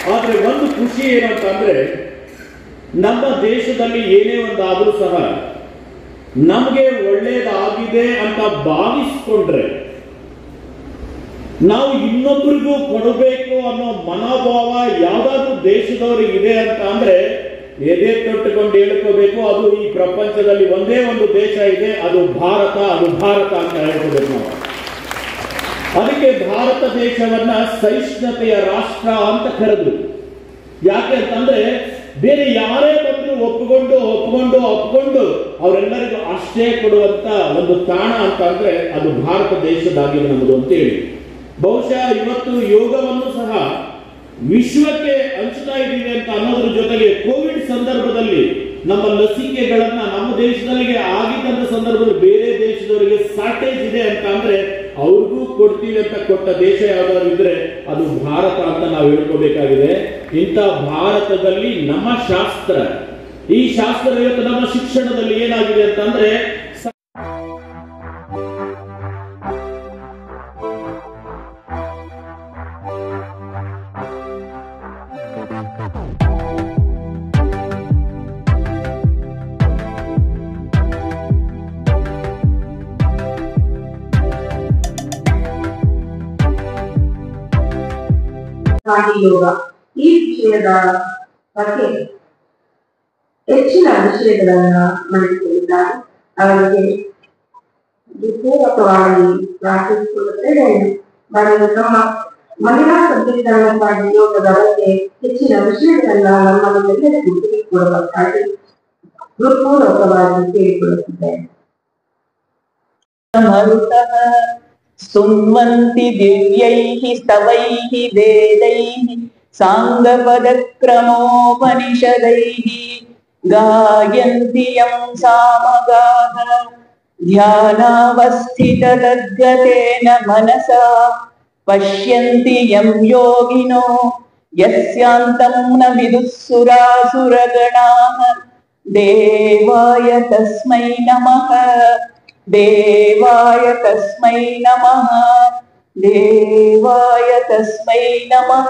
ಆದ್ರೆ ಒಂದು ಖುಷಿ ಏನಂತಂದ್ರೆ ನಮ್ಮ ದೇಶದಲ್ಲಿ ಏನೇ ಒಂದಾದ್ರೂ ಸಹ ನಮಗೆ ಒಳ್ಳೇದಾಗಿದೆ ಅಂತ ಭಾವಿಸ್ಕೊಂಡ್ರೆ ನಾವು ಇನ್ನೊಬ್ಬರಿಗೂ ಕೊಡಬೇಕು ಅನ್ನೋ ಮನೋಭಾವ ಯಾವ್ದಾದ್ರು ದೇಶದವರಿಗೆ ಇದೆ ಅಂತ ಅಂದ್ರೆ ಎದೆ ತೊಟ್ಟುಕೊಂಡು ಹೇಳ್ಕೋಬೇಕು ಅದು ಈ ಪ್ರಪಂಚದಲ್ಲಿ ಒಂದೇ ಒಂದು ದೇಶ ಇದೆ ಅದು ಭಾರತ ಅದು ಭಾರತ ಅಂತ ಹೇಳ್ಕೋಬೇಕು ನಾವು ಅದಕ್ಕೆ ಭಾರತ ದೇಶವನ್ನ ಸಹಿಷ್ಣುತೆಯ ರಾಷ್ಟ್ರ ಅಂತ ಕರೆದ್ರು ಯಾಕೆ ಅಂತಂದ್ರೆ ಬೇರೆ ಯಾರೇ ಬಂದ್ರು ಒಪ್ಪಿಕೊಂಡು ಒಪ್ಪಿಕೊಂಡು ಒಪ್ಪಿಕೊಂಡು ಅವರೆಲ್ಲರಿಗೂ ಆಶ್ರಯ ಕೊಡುವಂತ ಒಂದು ತಾಣ ಅಂತ ಅಂದ್ರೆ ಅದು ಭಾರತ ದೇಶದಾಗಿದೆ ನಮ್ಮದು ಅಂತೇಳಿ ಬಹುಶಃ ಇವತ್ತು ಯೋಗವನ್ನು ಸಹ ವಿಶ್ವಕ್ಕೆ ಹಂಚ್ತಾ ಇದ್ದೀವಿ ಅಂತ ಅನ್ನೋದ್ರ ಜೊತೆಗೆ ಕೋವಿಡ್ ಸಂದರ್ಭದಲ್ಲಿ ನಮ್ಮ ಲಸಿಕೆಗಳನ್ನ ನಮ್ಮ ದೇಶದಲ್ಲಿಗೆ ಆಗಿದ್ದಂತ ಸಂದರ್ಭದಲ್ಲಿ ಬೇರೆ ದೇಶದವರಿಗೆ ಸಾಟೇಜ್ ಇದೆ ಅಂತ ಅಂದ್ರೆ ಅವ್ರಿಗೂ ಕೊಡ್ತೀವಿ ಅಂತ ಕೊಟ್ಟ ದೇಶ ಯಾವ್ದಾದ್ರು ಇದ್ರೆ ಅದು ಭಾರತ ಅಂತ ನಾವು ಹೇಳ್ಕೋಬೇಕಾಗಿದೆ ಇಂಥ ಭಾರತದಲ್ಲಿ ನಮ್ಮ ಶಾಸ್ತ್ರ ಈ ಶಾಸ್ತ್ರ ಇವತ್ತು ನಮ್ಮ ಶಿಕ್ಷಣದಲ್ಲಿ ಏನಾಗಿದೆ ಅಂತಂದ್ರೆ ಸ- ಯೋಗ ಈ ವಿಷಯದ ಬಗ್ಗೆ ಹೆಚ್ಚಿನ ವಿಷಯಗಳನ್ನ ಮಂಡಿಸಲಿದ್ದಾರೆ ಅವರಿಗೆ ಪೂರಕವಾಗಿ ಪ್ರಾರ್ಥಿಸಿಕೊಳ್ಳುತ್ತೇವೆ ಬರೆದು ನಮ್ಮ ಮಹಿಳಾ ಸಬಲೀಕರಣಕ್ಕಾಗಿ ಯೋಗದ ಬಗ್ಗೆ ಹೆಚ್ಚಿನ ವಿಷಯಗಳನ್ನ ನಮ್ಮನ್ನೆಲ್ಲರಿಗೂ ತಿಳಿಸಿಕೊಡಬೇಕಾಗಿ ಹೃತ್ಪೂರ್ವಕವಾಗಿ ಕೇಳಿಕೊಳ್ಳುತ್ತಿದ್ದೇನೆ मरुतः स्तुन्वन्ति दिव्यैः स्तवैः वेदैः साङ्गपदक्रमोपनिषदैः गायन्ति यं सामगाः ध्यानावस्थिततद्गतेन मनसा पश्यन्ति यं योगिनो यस्यान्तं न विदुः सुरासुरगणाः देवाय तस्मै नमः ದೇವಾಯ ತಸ್ಮೈ ನಮಃ ದೇವಾಯ ತಸ್ಮೈ ನಮಃ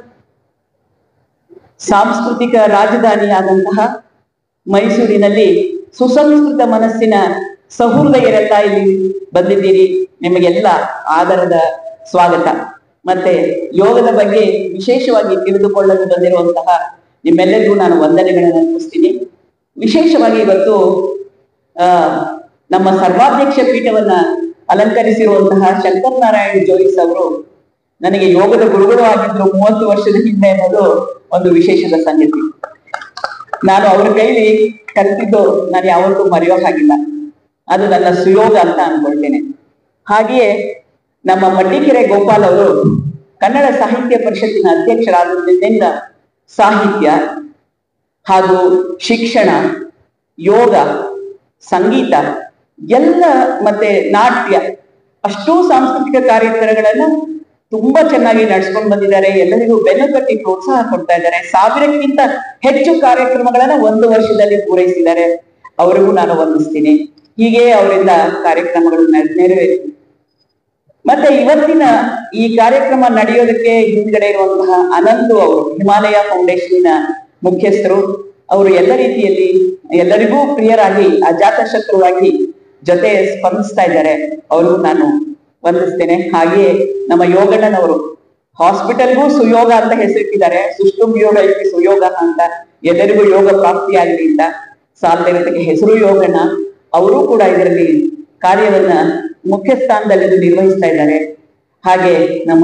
ಸಾಂಸ್ಕೃತಿಕ ರಾಜಧಾನಿಯಾದಂತಹ ಮೈಸೂರಿನಲ್ಲಿ ಸುಸಂಸ್ಕೃತ ಮನಸ್ಸಿನ ಸಹೃದಯರೆಲ್ಲ ಇಲ್ಲಿ ಬಂದಿದ್ದೀರಿ ನಿಮಗೆಲ್ಲ ಆದರದ ಸ್ವಾಗತ ಮತ್ತೆ ಯೋಗದ ಬಗ್ಗೆ ವಿಶೇಷವಾಗಿ ತಿಳಿದುಕೊಳ್ಳಲು ಬಂದಿರುವಂತಹ ನಿಮ್ಮೆಲ್ಲರಿಗೂ ನಾನು ವಂದನೆಗಳನ್ನು ಅರ್ಪಿಸ್ತೀನಿ ವಿಶೇಷವಾಗಿ ಇವತ್ತು ಆ ನಮ್ಮ ಸರ್ವಾಧ್ಯಕ್ಷ ಪೀಠವನ್ನ ಅಲಂಕರಿಸಿರುವಂತಹ ಶಂಕರ್ ನಾರಾಯಣ್ ಜೋಯಿಸ್ ಅವರು ನನಗೆ ಯೋಗದ ಗುರುಗಳು ಆಗಿದ್ರು ಮೂವತ್ತು ವರ್ಷದ ಹಿಂದೆ ಅನ್ನೋದು ಒಂದು ವಿಶೇಷದ ಸಂಗತಿ ನಾನು ಅವ್ರ ಕೈಲಿ ಕಲಿತಿದ್ದು ನಾನು ಯಾವತ್ತೂ ಮರೆಯೋ ಹಾಗಿಲ್ಲ ಅದು ನನ್ನ ಸುಯೋಗ ಅಂತ ಅನ್ಕೊಳ್ತೇನೆ ಹಾಗೆಯೇ ನಮ್ಮ ಮಡ್ಡಿಕೆರೆ ಗೋಪಾಲ್ ಅವರು ಕನ್ನಡ ಸಾಹಿತ್ಯ ಪರಿಷತ್ತಿನ ಅಧ್ಯಕ್ಷರಾದದ್ರಿಂದ ಸಾಹಿತ್ಯ ಹಾಗೂ ಶಿಕ್ಷಣ ಯೋಗ ಸಂಗೀತ ಎಲ್ಲ ಮತ್ತೆ ನಾಟ್ಯ ಅಷ್ಟೂ ಸಾಂಸ್ಕೃತಿಕ ಕಾರ್ಯಕ್ರಮಗಳನ್ನ ತುಂಬಾ ಚೆನ್ನಾಗಿ ನಡ್ಸ್ಕೊಂಡು ಬಂದಿದ್ದಾರೆ ಎಲ್ಲರಿಗೂ ಬೆನ್ನು ಕಟ್ಟಿ ಪ್ರೋತ್ಸಾಹ ಕೊಡ್ತಾ ಇದ್ದಾರೆ ಸಾವಿರಕ್ಕಿಂತ ಹೆಚ್ಚು ಕಾರ್ಯಕ್ರಮಗಳನ್ನ ಒಂದು ವರ್ಷದಲ್ಲಿ ಪೂರೈಸಿದ್ದಾರೆ ಅವರಿಗೂ ನಾನು ವಂದಿಸ್ತೀನಿ ಹೀಗೆ ಅವರಿಂದ ಕಾರ್ಯಕ್ರಮಗಳು ನೆರ- ನೆರವೇರಿ ಮತ್ತೆ ಇವತ್ತಿನ ಈ ಕಾರ್ಯಕ್ರಮ ನಡೆಯೋದಕ್ಕೆ ಹಿಂದ್ಗಡೆ ಇರುವಂತಹ ಅನಂತು ಅವರು ಹಿಮಾಲಯ ಫೌಂಡೇಶನ್ನ ಮುಖ್ಯಸ್ಥರು ಅವರು ಎಲ್ಲ ರೀತಿಯಲ್ಲಿ ಎಲ್ಲರಿಗೂ ಪ್ರಿಯರಾಗಿ ಅಜಾತ ಶತ್ರುವಾಗಿ ಜೊತೆ ಸ್ಪಂದಿಸ್ತಾ ಇದ್ದಾರೆ ಅವ್ರಿಗೂ ನಾನು ವಂದಿಸ್ತೇನೆ ಹಾಗೆಯೇ ನಮ್ಮ ಯೋಗಣ್ಣನವರು ಹಾಸ್ಪಿಟಲ್ಗೂ ಸುಯೋಗ ಅಂತ ಹೆಸರಿಟ್ಟಿದ್ದಾರೆ ಸುಷ್ಟುಂ ಯೋಗ ಇತಿ ಸುಯೋಗ ಅಂತ ಎಲ್ಲರಿಗೂ ಯೋಗ ಪ್ರಾಪ್ತಿಯಾಗಲಿ ಅಂತ ಸಾಲದಿರೋದಕ್ಕೆ ಹೆಸರು ಯೋಗಣ್ಣ ಅವರು ಕೂಡ ಇದರಲ್ಲಿ ಕಾರ್ಯವನ್ನ ಮುಖ್ಯ ಸ್ಥಾನದಲ್ಲಿ ನಿರ್ವಹಿಸ್ತಾ ಇದ್ದಾರೆ ಹಾಗೆ ನಮ್ಮ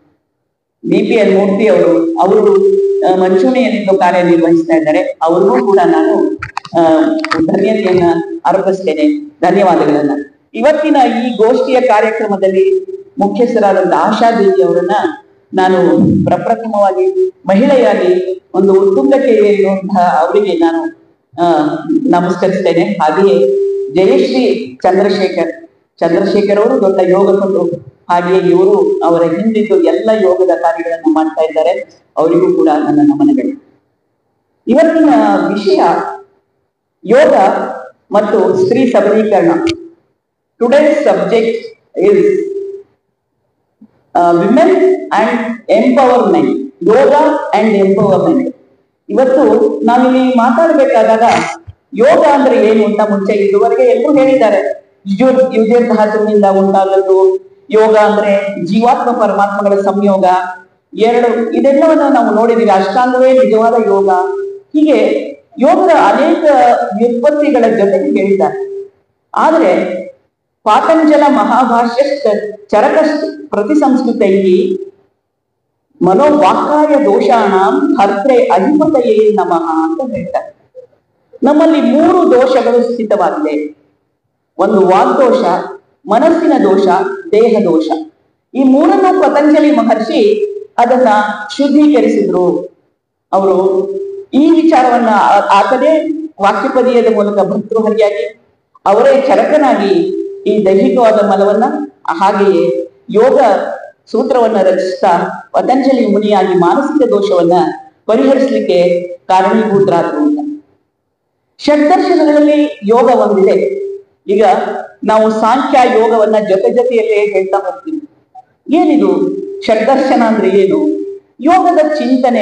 ಬಿ ಪಿ ಎಲ್ ಮೂರ್ತಿ ಅವರು ಅವರು ಆ, ಮಂಚೂಣಿಯಲ್ಲಿದ್ದು ಕಾರ್ಯನಿರ್ವಹಿಸ್ತಾ ಇದ್ದಾರೆ ಅವ್ರಿಗೂ ಕೂಡ ನಾನು ಆ, ಧನ್ಯತೆಯನ್ನ ಅರ್ಪಿಸ್ತೇನೆ ಧನ್ಯವಾದಗಳನ್ನ ಇವತ್ತಿನ ಈ ಗೋಷ್ಠಿಯ ಕಾರ್ಯಕ್ರಮದಲ್ಲಿ ಮುಖ್ಯಸ್ಥರಾದಂತ ಆಶಾ ದೇವಿ ಅವರನ್ನ ನಾನು ಪ್ರಪ್ರಥಮವಾಗಿ ಮಹಿಳೆಯಾಗಿ ಒಂದು ಉತ್ತುಂಗಕ್ಕೆ ಏರಿರುವಂತಹ ಅವರಿಗೆ ನಾನು ಆ, ನಮಸ್ಕರಿಸ್ತೇನೆ ಹಾಗೆಯೇ ಜಯಶ್ರೀ ಚಂದ್ರಶೇಖರ್ ಚಂದ್ರಶೇಖರ್ ಅವರು ದೊಡ್ಡ ಯೋಗ ಕೊಟ್ಟು ಹಾಗೆಯೇ ಇವರು ಅವರ ಹಿಂದಿದ್ದು ಎಲ್ಲ ಯೋಗದ ಕಾರ್ಯಗಳನ್ನು ಮಾಡ್ತಾ ಇದ್ದಾರೆ ಅವರಿಗೂ ಕೂಡ ನನ್ನ ನಮನಗಳು ಇವತ್ತಿನ ವಿಷಯ ಯೋಗ ಮತ್ತು ಸ್ತ್ರೀ ಸಬಲೀಕರಣ today's subject is women and empowerment yoga and empowerment ಇವತ್ತು ನಾವಿಲ್ಲಿ ಮಾತಾಡಬೇಕಾದಾಗ ಯೋಗ ಅಂದ್ರೆ ಏನು ಅಂತ ಮುಂಚೆ ಇದುವರೆಗೆ ಎಲ್ಲರೂ ಹೇಳಿದ್ದಾರೆ ಯುಜ- ಯುಜಧಾತುವಿನಿಂದ ಉಂಟಾಗದ್ದು ಯೋಗ ಅಂದ್ರೆ ಜೀವಾತ್ಮ ಪರಮಾತ್ಮಗಳ ಸಂಯೋಗ ಎರಡು ಇದೆಲ್ಲವನ್ನ ನಾವು ನೋಡಿದೀವಿ ಅಷ್ಟಾಂಗವೇ ನಿಜವಾದ ಯೋಗ ಹೀಗೆ ಯೋಗದ ಅನೇಕ ವ್ಯುತ್ಪತ್ತಿಗಳ ಜೊತೆಗೆ ಹೇಳಿದ್ದಾರೆ ಆದರೆ ಪಾತಂಜಲ ಮಹಾಭಾಷ್ಯ ಚರಕ ಪ್ರತಿಸಂಸ್ಕೃತೈ ಮನೋವಾಕ್ಕಾಯ ದೋಷಾಣಂ ಹರ್ತ್ರೆ ಅಧಿಪತಯೇ ನಮಃ ಅಂತ ಹೇಳ್ತಾರೆ ನಮ್ಮಲ್ಲಿ ಮೂರು ದೋಷಗಳು ಸ್ಥಿತವಾಗಿದೆ ಒಂದು ವಾಗ್ದೋಷ ಮನಸ್ಸಿನ ದೋಷ ದೇಹ ದೋಷ ಈ ಮೂರನ್ನು ಪತಂಜಲಿ ಮಹರ್ಷಿ ಅದನ್ನ ಶುದ್ಧೀಕರಿಸಿದ್ರು ಅವರು ಈ ವಿಚಾರವನ್ನ ಆ- ಆತನೇ ವಾಕ್ಯಪದೀಯದ ಮೂಲಕ ಭರ್ತೃಹರಿಯಾಗಿ ಅವರೇ ಚರಕನಾಗಿ ಈ ದೈಹಿಕವಾದ ಮಲವನ್ನ ಹಾಗೆಯೇ ಯೋಗ ಸೂತ್ರವನ್ನ ರಚಿಸ್ತಾ ಪತಂಜಲಿ ಮುನಿಯಾಗಿ ಮಾನಸಿಕ ದೋಷವನ್ನ ಪರಿಹರಿಸಲಿಕ್ಕೆ ಕಾರಣೀಭೂತರಾದ್ರು ಅಂತ ಷಡ್ದರ್ಶನಗಳಲ್ಲಿ ಯೋಗ ಒಂದಿದೆ ಈಗ ನಾವು ಸಾಂಖ್ಯ ಯೋಗವನ್ನ ಜೊತೆ ಜೊತೆಯಲ್ಲೇ ಹೇಳ್ತಾ ಹೋಗ್ತೀವಿ ಏನಿದು ಷಡ್ದರ್ಶನ ಅಂದ್ರೆ ಏನು ಯೋಗದ ಚಿಂತನೆ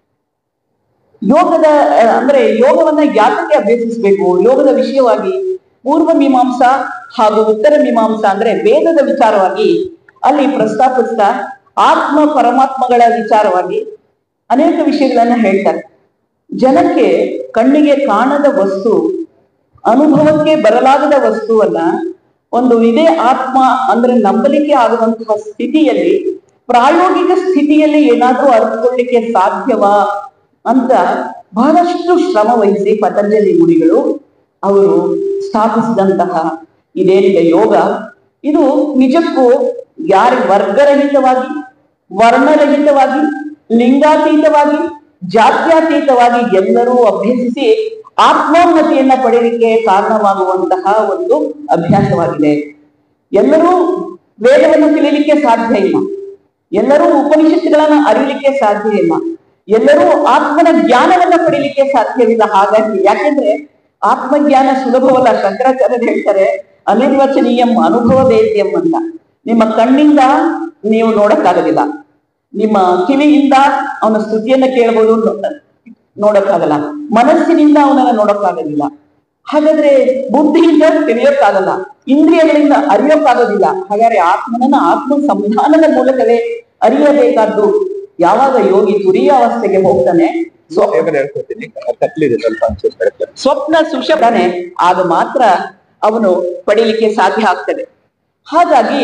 ಯೋಗದ ಆ, ಅಂದ್ರೆ ಯೋಗವನ್ನ ಯಾತಕ್ಕೆ ಅಭ್ಯಸಿಸಬೇಕು ಯೋಗದ ವಿಷಯವಾಗಿ ಪೂರ್ವ ಮೀಮಾಂಸಾ ಹಾಗೂ ಉತ್ತರ ಮೀಮಾಂಸಾ ಅಂದ್ರೆ ವೇದದ ವಿಚಾರವಾಗಿ ಅಲ್ಲಿ ಪ್ರಸ್ತಾಪಿಸ್ತಾ ಆತ್ಮ ಪರಮಾತ್ಮಗಳ ವಿಚಾರವಾಗಿ ಅನೇಕ ವಿಷಯಗಳನ್ನ ಹೇಳ್ತಾರೆ ಜನಕ್ಕೆ ಕಣ್ಣಿಗೆ ಕಾಣದ ವಸ್ತು ಅನುಭವಕ್ಕೆ ಬರಲಾಗದ ವಸ್ತುವನ್ನ ಒಂದು ಇದೇ ಆತ್ಮ ಅಂದ್ರೆ ನಂಬಲಿಕ್ಕೆ ಆಗುವಂತಹ ಸ್ಥಿತಿಯಲ್ಲಿ ಪ್ರಾಯೋಗಿಕ ಸ್ಥಿತಿಯಲ್ಲಿ ಏನಾದ್ರೂ ಅರ್ಥಕೊಳ್ಳಿಕ್ಕೆ ಸಾಧ್ಯವಾ ಅಂತ ಬಹಳಷ್ಟು ಶ್ರಮ ವಹಿಸಿ ಪತಂಜಲಿ ಮುನಿಗಳು ಅವರು ಸ್ಥಾಪಿಸಿದಂತಹ ಇದೇನಿದೆ ಯೋಗ ಇದು ನಿಜಕ್ಕೂ ಯಾರ ವರ್ಗರಹಿತವಾಗಿ ವರ್ಣರಹಿತವಾಗಿ ಲಿಂಗಾತೀತವಾಗಿ ಜಾತ್ಯತೀತವಾಗಿ ಎಲ್ಲರೂ ಅಭ್ಯಸಿಸಿ ಆತ್ಮೋನ್ನತಿಯನ್ನ ಪಡೆಯಲಿಕ್ಕೆ ಕಾರಣವಾಗುವಂತಹ ಒಂದು ಅಭ್ಯಾಸವಾಗಿದೆ ಎಲ್ಲರೂ ವೇದವನ್ನು ತಿಳಿಯಲಿಕ್ಕೆ ಸಾಧ್ಯ ಇಲ್ಲ ಎಲ್ಲರೂ ಉಪನಿಷತ್ತುಗಳನ್ನ ಅರಿಯಲಿಕ್ಕೆ ಸಾಧ್ಯ ಇಲ್ಲ ಎಲ್ಲರೂ ಆತ್ಮನ ಜ್ಞಾನವನ್ನ ಪಡೀಲಿಕ್ಕೆ ಸಾಧ್ಯವಿಲ್ಲ ಹಾಗಾಗಿ ಯಾಕೆಂದ್ರೆ ಆತ್ಮಜ್ಞಾನ ಸುಲಭವಲ್ಲ ಶಂಕರಾಚಾರ್ಯರು ಹೇಳ್ತಾರೆ ಅನಿರ್ವಚನೀಯಂ ಅನುಭವ ವೇದ್ಯಂ ಅಂತ ನಿಮ್ಮ ಕಣ್ಣಿಂದ ನೀವು ನೋಡಕ್ಕಾಗೋದಿಲ್ಲ ನಿಮ್ಮ ಕಿವಿಯಿಂದ ಅವನ ಸ್ತುತಿಯನ್ನ ಕೇಳಬಹುದು ನೋ- ನೋಡಕ್ಕಾಗಲ್ಲ ಮನಸ್ಸಿನಿಂದ ಅವನನ್ನ ನೋಡಕ್ಕಾಗೋದಿಲ್ಲ ಹಾಗಾದ್ರೆ ಬುದ್ಧಿಯಿಂದ ತಿಳಿಯೋಕ್ಕಾಗಲ್ಲ ಇಂದ್ರಿಯಗಳಿಂದ ಅರಿಯೋಕ್ಕಾಗೋದಿಲ್ಲ ಹಾಗಾದ್ರೆ ಆತ್ಮನನ್ನ ಆತ್ಮ ಸಂಧಾನದ ಮೂಲಕವೇ ಅರಿಯಬೇಕಾದ್ದು ಯಾವಾಗ ಯೋಗಿ ತುರಿಯ ಅವಸ್ಥೆಗೆ ಹೋಗ್ತಾನೆ ಸ್ವ- ಬೇಗನೆ ಹೇಳ್ಕೊತೀನಿ ಕತ್ಲಿದೆ ಸ್ವಲ್ಪ ಒಂಚೂರು ಬೆಳಕು. ಸ್ವಪ್ನ ಸುಷಪ್ತಾನೆ ಆಗ ಮಾತ್ರ ಅವನು ಪಡೀಲಿಕ್ಕೆ ಸಾಧ್ಯ ಆಗ್ತದೆ ಹಾಗಾಗಿ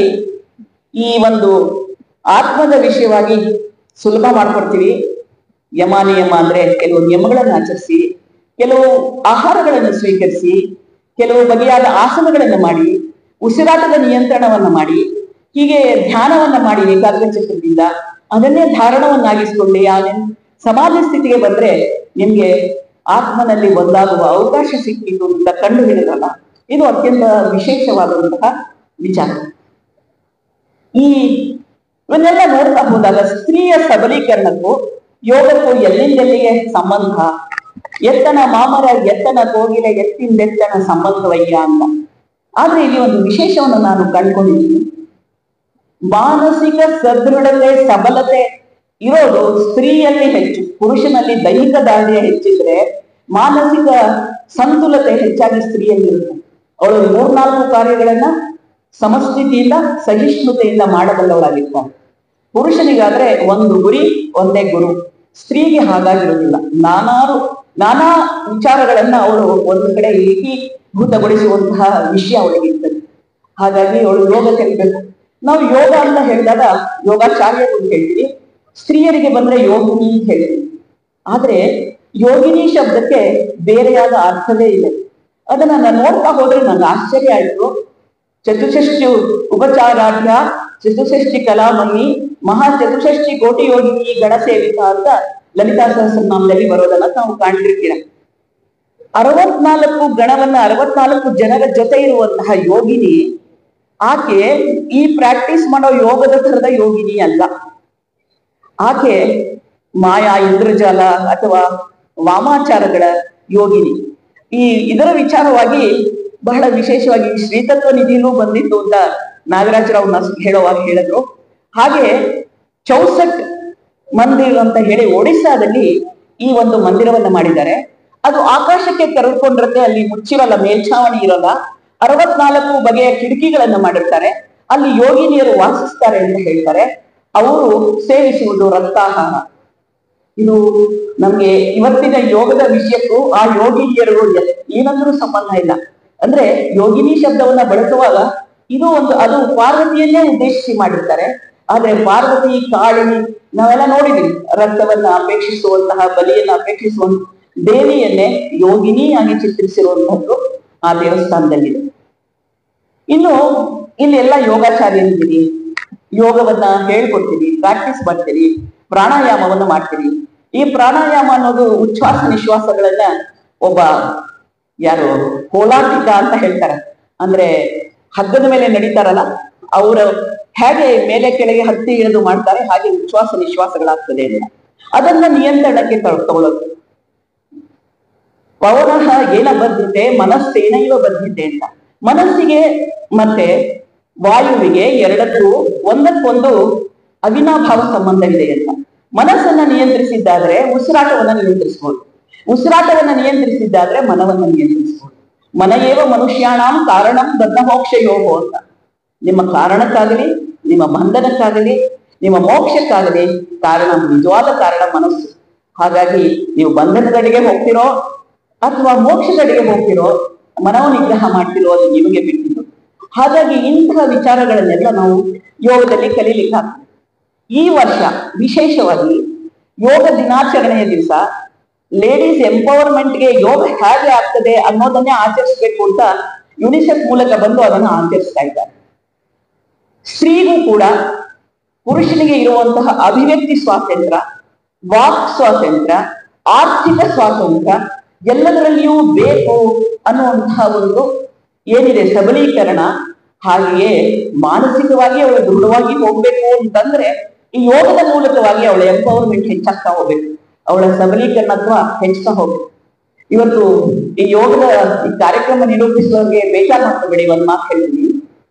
ಈ ಒಂದು ಆತ್ಮದ ವಿಷಯವಾಗಿ ಸುಲಭ ಮಾಡ್ಕೊಡ್ತೀವಿ ಯಮ ನಿಯಮ ಅಂದ್ರೆ ಕೆಲವು ನಿಯಮಗಳನ್ನು ಆಚರಿಸಿ ಕೆಲವು ಆಹಾರಗಳನ್ನು ಸ್ವೀಕರಿಸಿ ಕೆಲವು ಬಗೆಯಾದ ಆಸನಗಳನ್ನು ಮಾಡಿ ಉಸಿರಾಟದ ನಿಯಂತ್ರಣವನ್ನ ಮಾಡಿ ಹೀಗೆ ಧ್ಯಾನವನ್ನ ಮಾಡಿ ಏಕಾಗ್ರಚಿತ್ತದಿಂದ ಅದನ್ನೇ ಧಾರಣವನ್ನಾಗಿಸಿಕೊಳ್ಳಿ ಆ ನಿಮ್ ಸಮಾಧಿ ಸ್ಥಿತಿಗೆ ಬಂದ್ರೆ ನಿಮ್ಗೆ ಆತ್ಮನಲ್ಲಿ ಒಂದಾಗುವ ಅವಕಾಶ ಸಿಕ್ಕಿತು ಅಂತ ಕಂಡು ಹಿಡಿದಲ್ಲ ಇದು ಅತ್ಯಂತ ವಿಶೇಷವಾದಂತಹ ವಿಚಾರ ಈ ಇವನ್ನೆಲ್ಲ ನೋಡ್ತಾ ಹೋದಾಗ ಸ್ತ್ರೀಯ ಸಬಲೀಕರಣಕ್ಕೂ ಯೋಗಕ್ಕೂ ಎಲ್ಲಿಂದೆಲ್ಲಿಗೆ ಸಂಬಂಧ ಎತ್ತನ ಮಾಮರ ಎತ್ತನ ಕೋಗಿಲೆ ಎತ್ತಿಂದೆತ್ತನ ಸಂಬಂಧವಯ್ಯ ಅಂತ ಆದ್ರೆ ಇಲ್ಲಿ ಒಂದು ವಿಶೇಷವನ್ನು ನಾನು ಕಂಡುಕೊಂಡಿದ್ದೀನಿ ಮಾನಸಿಕ ಸದೃಢತೆ ಸಬಲತೆ ಇರೋದು ಸ್ತ್ರೀಯಲ್ಲಿ ಹೆಚ್ಚು ಪುರುಷನಲ್ಲಿ ದೈಹಿಕ ದಾರ್ಢ್ಯ ಹೆಚ್ಚಿದ್ರೆ ಮಾನಸಿಕ ಸಂತುಲತೆ ಹೆಚ್ಚಾಗಿ ಸ್ತ್ರೀಯಲ್ಲಿ ಇರುತ್ತೆ ಅವಳು ಮೂರ್ನಾಲ್ಕು ಕಾರ್ಯಗಳನ್ನ ಸಮಸ್ಥಿತಿಯಿಂದ ಸಹಿಷ್ಣುತೆಯಿಂದ ಮಾಡಬಲ್ಲವಳಾಗಿರ್ತಾಳೆ ಪುರುಷನಿಗಾದ್ರೆ ಒಂದು ಗುರಿ ಒಂದೇ ಗುರು ಸ್ತ್ರೀಗೆ ಹಾಗಾಗಿರುವುದಿಲ್ಲ ನಾನಾರು ನಾನಾ ವಿಚಾರಗಳನ್ನ ಅವಳು ಒಂದು ಕಡೆ ಏಕೀಭೂತಗೊಳಿಸುವಂತಹ ವಿಷಯ ಅವಳಿಗೆ ಇರ್ತದೆ ಹಾಗಾಗಿ ಅವಳು ಯೋಗ ಕಲಿಬೇಕು ನಾವು ಯೋಗ ಅಂತ ಹೇಳಿದಾಗ ಯೋಗಾಚಾರ್ಯರು ಅಂತ ಹೇಳ್ತೀವಿ ಸ್ತ್ರೀಯರಿಗೆ ಬಂದ್ರೆ ಯೋಗಿನಿ ಅಂತ ಹೇಳ್ತೀವಿ ಆದ್ರೆ ಯೋಗಿನಿ ಶಬ್ದಕ್ಕೆ ಬೇರೆಯಾದ ಅರ್ಥವೇ ಇದೆ ಅದನ್ನ ನಾನು ನೋಡ್ತಾ ಹೋದ್ರೆ ನಂಗೆ ಆಶ್ಚರ್ಯ ಆಯ್ತು ಚತುಷ್ಷಷ್ಟಿ ಉಪಚಾರಾಢ್ಯ ಚತುಷ್ಷಷ್ಟಿ ಕಲಾಮಯಿ ಮಹಾ ಚತುಷ್ಷಷ್ಟಿ ಕೋಟಿ ಯೋಗಿನಿ ಗಣ ಸೇವಿತ ಅಂತ ಲಲಿತಾ ಸಹಸ್ರನಾಮದಲ್ಲಿ ಬರೋದನ್ನ ನಾವು ಕಾಣ್ತಿರ್ತೀರ ಅರವತ್ನಾಲ್ಕು ಗಣವನ್ನ ಅರವತ್ನಾಲ್ಕು ಜನರ ಜೊತೆ ಇರುವಂತಹ ಯೋಗಿನಿ ಆಕೆ ಈ ಪ್ರಾಕ್ಟೀಸ್ ಮಾಡೋ ಯೋಗದ ತರದ ಯೋಗಿನಿ ಅಲ್ಲ ಆಕೆ ಮಾಯಾ ಇಂದ್ರಜಾಲ ಅಥವಾ ವಾಮಾಚಾರಗಳ ಯೋಗಿನಿ ಈ ಇದರ ವಿಚಾರವಾಗಿ ಬಹಳ ವಿಶೇಷವಾಗಿ ಶ್ರೀತತ್ವ ನಿಧಿಲೂ ಬಂದಿತ್ತು ಅಂತ ನಾಗರಾಜರಾವ್ ನಸ್ ಹೇಳುವಾಗ ಹೇಳಿದ್ರು ಹಾಗೆ ಚೌಸಟ್ ಮಂದಿರ್ ಅಂತ ಹೇಳಿ ಒಡಿಸ್ಸಾದಲ್ಲಿ ಈ ಒಂದು ಮಂದಿರವನ್ನ ಮಾಡಿದ್ದಾರೆ ಅದು ಆಕಾಶಕ್ಕೆ ತೆರೆದುಕೊಂಡಿರುತ್ತೆ ಅಲ್ಲಿ ಮುಚ್ಚಿರಲ್ಲ ಮೇಲ್ಛಾವಣಿ ಇರಲ್ಲ ಅರವತ್ನಾಲ್ಕು ಬಗೆಯ ಕಿಟಕಿಗಳನ್ನ ಮಾಡಿರ್ತಾರೆ ಅಲ್ಲಿ ಯೋಗಿನಿಯರು ವಾಸಿಸ್ತಾರೆ ಅಂತ ಹೇಳ್ತಾರೆ ಅವರು ಸೇವಿಸುವುದು ರಕ್ತಾಹಾರ ಇದು ನಮ್ಗೆ ಇವತ್ತಿನ ಯೋಗದ ವಿಷಯಕ್ಕೂ ಆ ಯೋಗಿನಿಯರು ಎ- ಏನಂದ್ರೂ ಸಂಬಂಧ ಇಲ್ಲ ಅಂದ್ರೆ ಯೋಗಿನಿ ಶಬ್ದವನ್ನ ಬಳಸುವಾಗ ಇದು ಒಂದು ಅದು ಪಾರ್ವತಿಯನ್ನೇ ಉದ್ದೇಶಿಸಿ ಮಾಡಿರ್ತಾರೆ ಆದ್ರೆ ಪಾರ್ವತಿ ಕಾಳಿನಿ ನಾವೆಲ್ಲ ನೋಡಿದೀವಿ ರಕ್ತವನ್ನ ಅಪೇಕ್ಷಿಸುವಂತಹ ಬಲಿಯನ್ನ ಅಪೇಕ್ಷಿಸುವಂತ ದೇವಿಯನ್ನೇ ಯೋಗಿನಿಯಾಗಿ ಚಿತ್ರಿಸಿರುವಂತಹದ್ದು ಆ ದೇವಸ್ಥಾನದಲ್ಲಿದೆ ಇನ್ನು ಇಲ್ಲೆಲ್ಲ ಯೋಗಾಚಾರ್ಯರಿದ್ದೀರಿ ಯೋಗವನ್ನ ಹೇಳ್ಕೊಡ್ತೀರಿ ಪ್ರಾಕ್ಟೀಸ್ ಮಾಡ್ತೀರಿ ಪ್ರಾಣಾಯಾಮವನ್ನ ಮಾಡ್ತೀರಿ ಈ ಪ್ರಾಣಾಯಾಮ ಅನ್ನೋದು ಉಚ್ಛ್ವಾಸ ನಿಶ್ವಾಸಗಳನ್ನ ಒಬ್ಬ ಯಾರು ಹೋಲಾಟಿಕ ಅಂತ ಹೇಳ್ತಾರೆ ಅಂದ್ರೆ ಹಗ್ಗದ ಮೇಲೆ ನಡೀತಾರಲ್ಲ ಅವರು ಹೇಗೆ ಮೇಲೆ ಕೆಳಗೆ ಹತ್ತಿ ಇಳಿದು ಮಾಡ್ತಾರೆ ಹಾಗೆ ಉಚ್ಛ್ವಾಸ ನಿಶ್ವಾಸಗಳಾಗ್ತದೆ ಅಂತ ಅದನ್ನ ನಿಯಂತ್ರಣಕ್ಕೆ ತಗೊಳ್- ತಗೊಳ್ಳೋದು ಪವನಃ ಏನ ಬದ್ಧತೆ ಮನಸ್ಸೇನೈವ ಬದ್ಧತೆ ಅಂತ ಮನಸ್ಸಿಗೆ ಮತ್ತೆ ವಾಯುವಿಗೆ ಎರಡಕ್ಕೂ ಒಂದಕ್ಕೊಂದು ಅವಿನಾಭಾವ ಸಂಬಂಧವಿದೆ ಅಂತ ಮನಸ್ಸನ್ನ ನಿಯಂತ್ರಿಸಿದ್ದಾದ್ರೆ ಉಸಿರಾಟವನ್ನ ನಿಯಂತ್ರಿಸಬಹುದು ಉಸಿರಾಟವನ್ನ ನಿಯಂತ್ರಿಸಿದ್ದಾದ್ರೆ ಮನವನ್ನ ನಿಯಂತ್ರಿಸಬಹುದು ಮನಯೇವ ಮನುಷ್ಯಾಣಾಂ ಕಾರಣಂ ಬದ್ಧಮೋಕ್ಷ ಯೋಗೋ ಅಂತ ನಿಮ್ಮ ಕಾರಣಕ್ಕಾಗಲಿ ನಿಮ್ಮ ಬಂಧನಕ್ಕಾಗಲಿ ನಿಮ್ಮ ಮೋಕ್ಷಕ್ಕಾಗಲಿ ಕಾರಣ ನಿಜವಾದ ಕಾರಣ ಮನಸ್ಸು ಹಾಗಾಗಿ ನೀವು ಬಂಧನದಡಿಗೆ ಹೋಗ್ತಿರೋ ಅಥವಾ ಮೋಕ್ಷದಡಿಗೆ ಹೋಗ್ತಿರೋ ಮನವ ನಿಗ್ರಹ ಮಾಡ್ತಿರೋ ಅದು ನಿಮಗೆ ಬಿಟ್ಟಿದ್ದು ಹಾಗಾಗಿ ಇಂತಹ ವಿಚಾರಗಳನ್ನೆಲ್ಲ ನಾವು ಯೋಗದಲ್ಲಿ ಕಲೀಲಿಕ್ಕೆ ಆಗ್ತದೆ ಈ ವರ್ಷ ವಿಶೇಷವಾಗಿ ಯೋಗ ದಿನಾಚರಣೆಯ ದಿವಸ ಲೇಡೀಸ್ ಎಂಪವರ್ಮೆಂಟ್ಗೆ ಯೋಗ ಹೇಗೆ ಆಗ್ತದೆ ಅನ್ನೋದನ್ನೇ ಆಚರಿಸಬೇಕು ಅಂತ ಯುನಿಸೆಫ್ ಮೂಲಕ ಬಂದು ಅದನ್ನು ಆಚರಿಸ್ತಾ ಇದ್ದಾರೆ ಸ್ತ್ರೀಗೂ ಕೂಡ ಪುರುಷನಿಗೆ ಇರುವಂತಹ ಅಭಿವ್ಯಕ್ತಿ ಸ್ವಾತಂತ್ರ್ಯ ವಾಕ್ ಸ್ವಾತಂತ್ರ್ಯ ಆರ್ಥಿಕ ಸ್ವಾತಂತ್ರ್ಯ ಎಲ್ಲದರಲ್ಲಿಯೂ ಬೇಕು ಅನ್ನುವಂತಹ ಒಂದು ಏನಿದೆ ಸಬಲೀಕರಣ ಹಾಗೆಯೇ ಮಾನಸಿಕವಾಗಿ ಅವಳು ದೃಢವಾಗಿ ಹೋಗ್ಬೇಕು ಅಂತಂದ್ರೆ ಈ ಯೋಗದ ಮೂಲಕವಾಗಿ ಅವಳ ಎಂಪವರ್ಮೆಂಟ್ ಹೆಚ್ಚಾಗ್ತಾ ಹೋಗ್ಬೇಕು ಅವಳ ಸಬಲೀಕರಣ ಅಥವಾ ಹೆಚ್ಚುತ್ತಾ ಹೋಗ್ಬೇಕು ಇವತ್ತು ಈ ಯೋಗದ ಈ ಕಾರ್ಯಕ್ರಮ ನಿರೂಪಿಸುವವರಿಗೆ ಬೇಜಾರು ಮಾಡ್ಕೋಬೇಡಿ ಒಂದ್ ಮಾತು ಹೇಳ್ತೀನಿ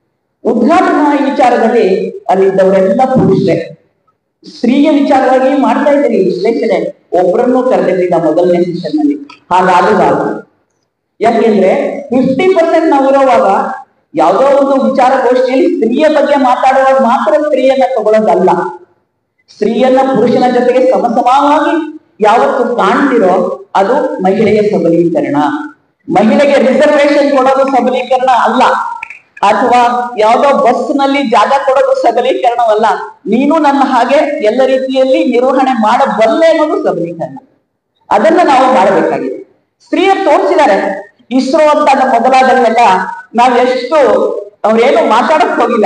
ಉದ್ಘಾಟನಾ ಈ ವಿಚಾರದಲ್ಲಿ ಅಲ್ಲಿದ್ದವರೆಲ್ಲ ಪುರುಷರೇ ಸ್ತ್ರೀಯ ವಿಚಾರವಾಗಿ ಮಾಡ್ತಾ ಇದ್ದೀರಿ ವಿಶ್ಲೇಷಣೆ ಒಬ್ಬರನ್ನು ಕರೆದಿರಲಿಲ್ಲ ಮೊದಲನೇ ಸೆಷನ್ ನಲ್ಲಿ ಹಾಗಾಗಬಾರದು ಯಾಕೆಂದ್ರೆ ಫಿಫ್ಟಿ ಪರ್ಸೆಂಟ್ ನಾವು ಇರೋವಾಗ ಯಾವುದೋ ಒಂದು ವಿಚಾರಗೋಷ್ಠಿಯಲ್ಲಿ ಸ್ತ್ರೀಯ ಬಗ್ಗೆ ಮಾತಾಡುವಾಗ ಮಾತ್ರ ಸ್ತ್ರೀಯನ್ನ ತಗೊಳ್ಳೋದಲ್ಲ ಸ್ತ್ರೀಯನ್ನ ಪುರುಷನ ಜೊತೆಗೆ ಸಮಸಮವಾಗಿ ಯಾವತ್ತು ಕಾಣ್ತಿರೋ ಅದು ಮಹಿಳೆಯ ಸಬಲೀಕರಣ ಮಹಿಳೆಗೆ ರಿಸರ್ವೇಶನ್ ಕೊಡೋದು ಸಬಲೀಕರಣ ಅಲ್ಲ ಅಥವಾ ಯಾವ್ದೋ ಬಸ್ ನಲ್ಲಿ ಜಾಗ ಕೊಡೋದು ಸಬಲೀಕರಣವಲ್ಲ ನೀನು ನನ್ನ ಹಾಗೆ ಎಲ್ಲ ರೀತಿಯಲ್ಲಿ ನಿರ್ವಹಣೆ ಮಾಡಬಲ್ಲೆ ಅನ್ನೋದು ಸಬಲೀಕರಣ ಅದನ್ನ ನಾವು ಮಾಡಬೇಕಾಗಿದೆ ಸ್ತ್ರೀಯರು ತೋರಿಸಿದ್ದಾರೆ ಇಸ್ರೋ ಅಂತ ನಮ್ಮ ಮೊದಲಾದಲ್ಲೆಲ್ಲ ನಾವ್ ಎಷ್ಟು ಅವ್ರೇನು ಮಾತಾಡಕ್ ಹೋಗಿಲ್ಲ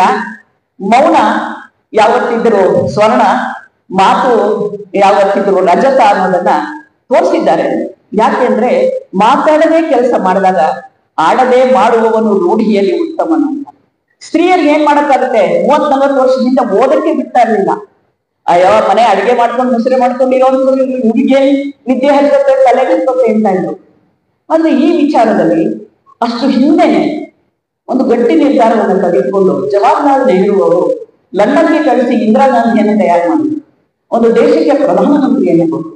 ಮೌನ ಯಾವತ್ತಿದ್ರು ಸ್ವರ್ಣ ಮಾತು ಯಾವತ್ತಿದ್ರು ರಜತ ಅನ್ನೋದನ್ನ ತೋರಿಸಿದ್ದಾರೆ ಯಾಕೆಂದ್ರೆ ಮಾತಾಡದೆ ಕೆಲಸ ಮಾಡಿದಾಗ ಆಡದೆ ಮಾಡುವವನು ರೂಢಿಯಲ್ಲಿ ಉತ್ತಮನು ಅಂತ ಸ್ತ್ರೀಯರಿಗೆ ಏನ್ ಮಾಡಕ್ಕಾಗುತ್ತೆ ಮೂವತ್ ನಲ್ವತ್ತು ವರ್ಷದಿಂದ ಓದಕ್ಕೆ ಬಿಡ್ತಾ ಇರ್ಲಿಲ್ಲ ಅಯ್ಯೋ ಮನೆ ಅಡಿಗೆ ಮಾಡ್ಕೊಂಡು ಮುಸ್ರೆ ಮಾಡ್ಕೊಂಡಿರೋ ಹುಡುಗಿ ವಿದ್ಯೆ ಹಚ್ಚತ್ತೆ ತಲೆಗೆ ಹಚ್ಚತ್ತೆ ಅಂತ ಇದ್ರು ಆದ್ರೆ ಈ ವಿಚಾರದಲ್ಲಿ ಅಷ್ಟು ಹಿಂದೆನೆ ಒಂದು ಗಟ್ಟಿ ನಿರ್ಧಾರವನ್ನು ತೆಗೆದುಕೊಂಡು ಜವಾಹರ್ಲಾಲ್ ನೆಹರು ಅವರು ಲಂಡನ್ಗೆ ಕಳಿಸಿ ಇಂದಿರಾ ಗಾಂಧಿಯನ್ನು ತಯಾರು ಮಾಡಿದ್ರು ಒಂದು ದೇಶಕ್ಕೆ ಪ್ರಧಾನಮಂತ್ರಿಯನ್ನು ಕೊಟ್ಟರು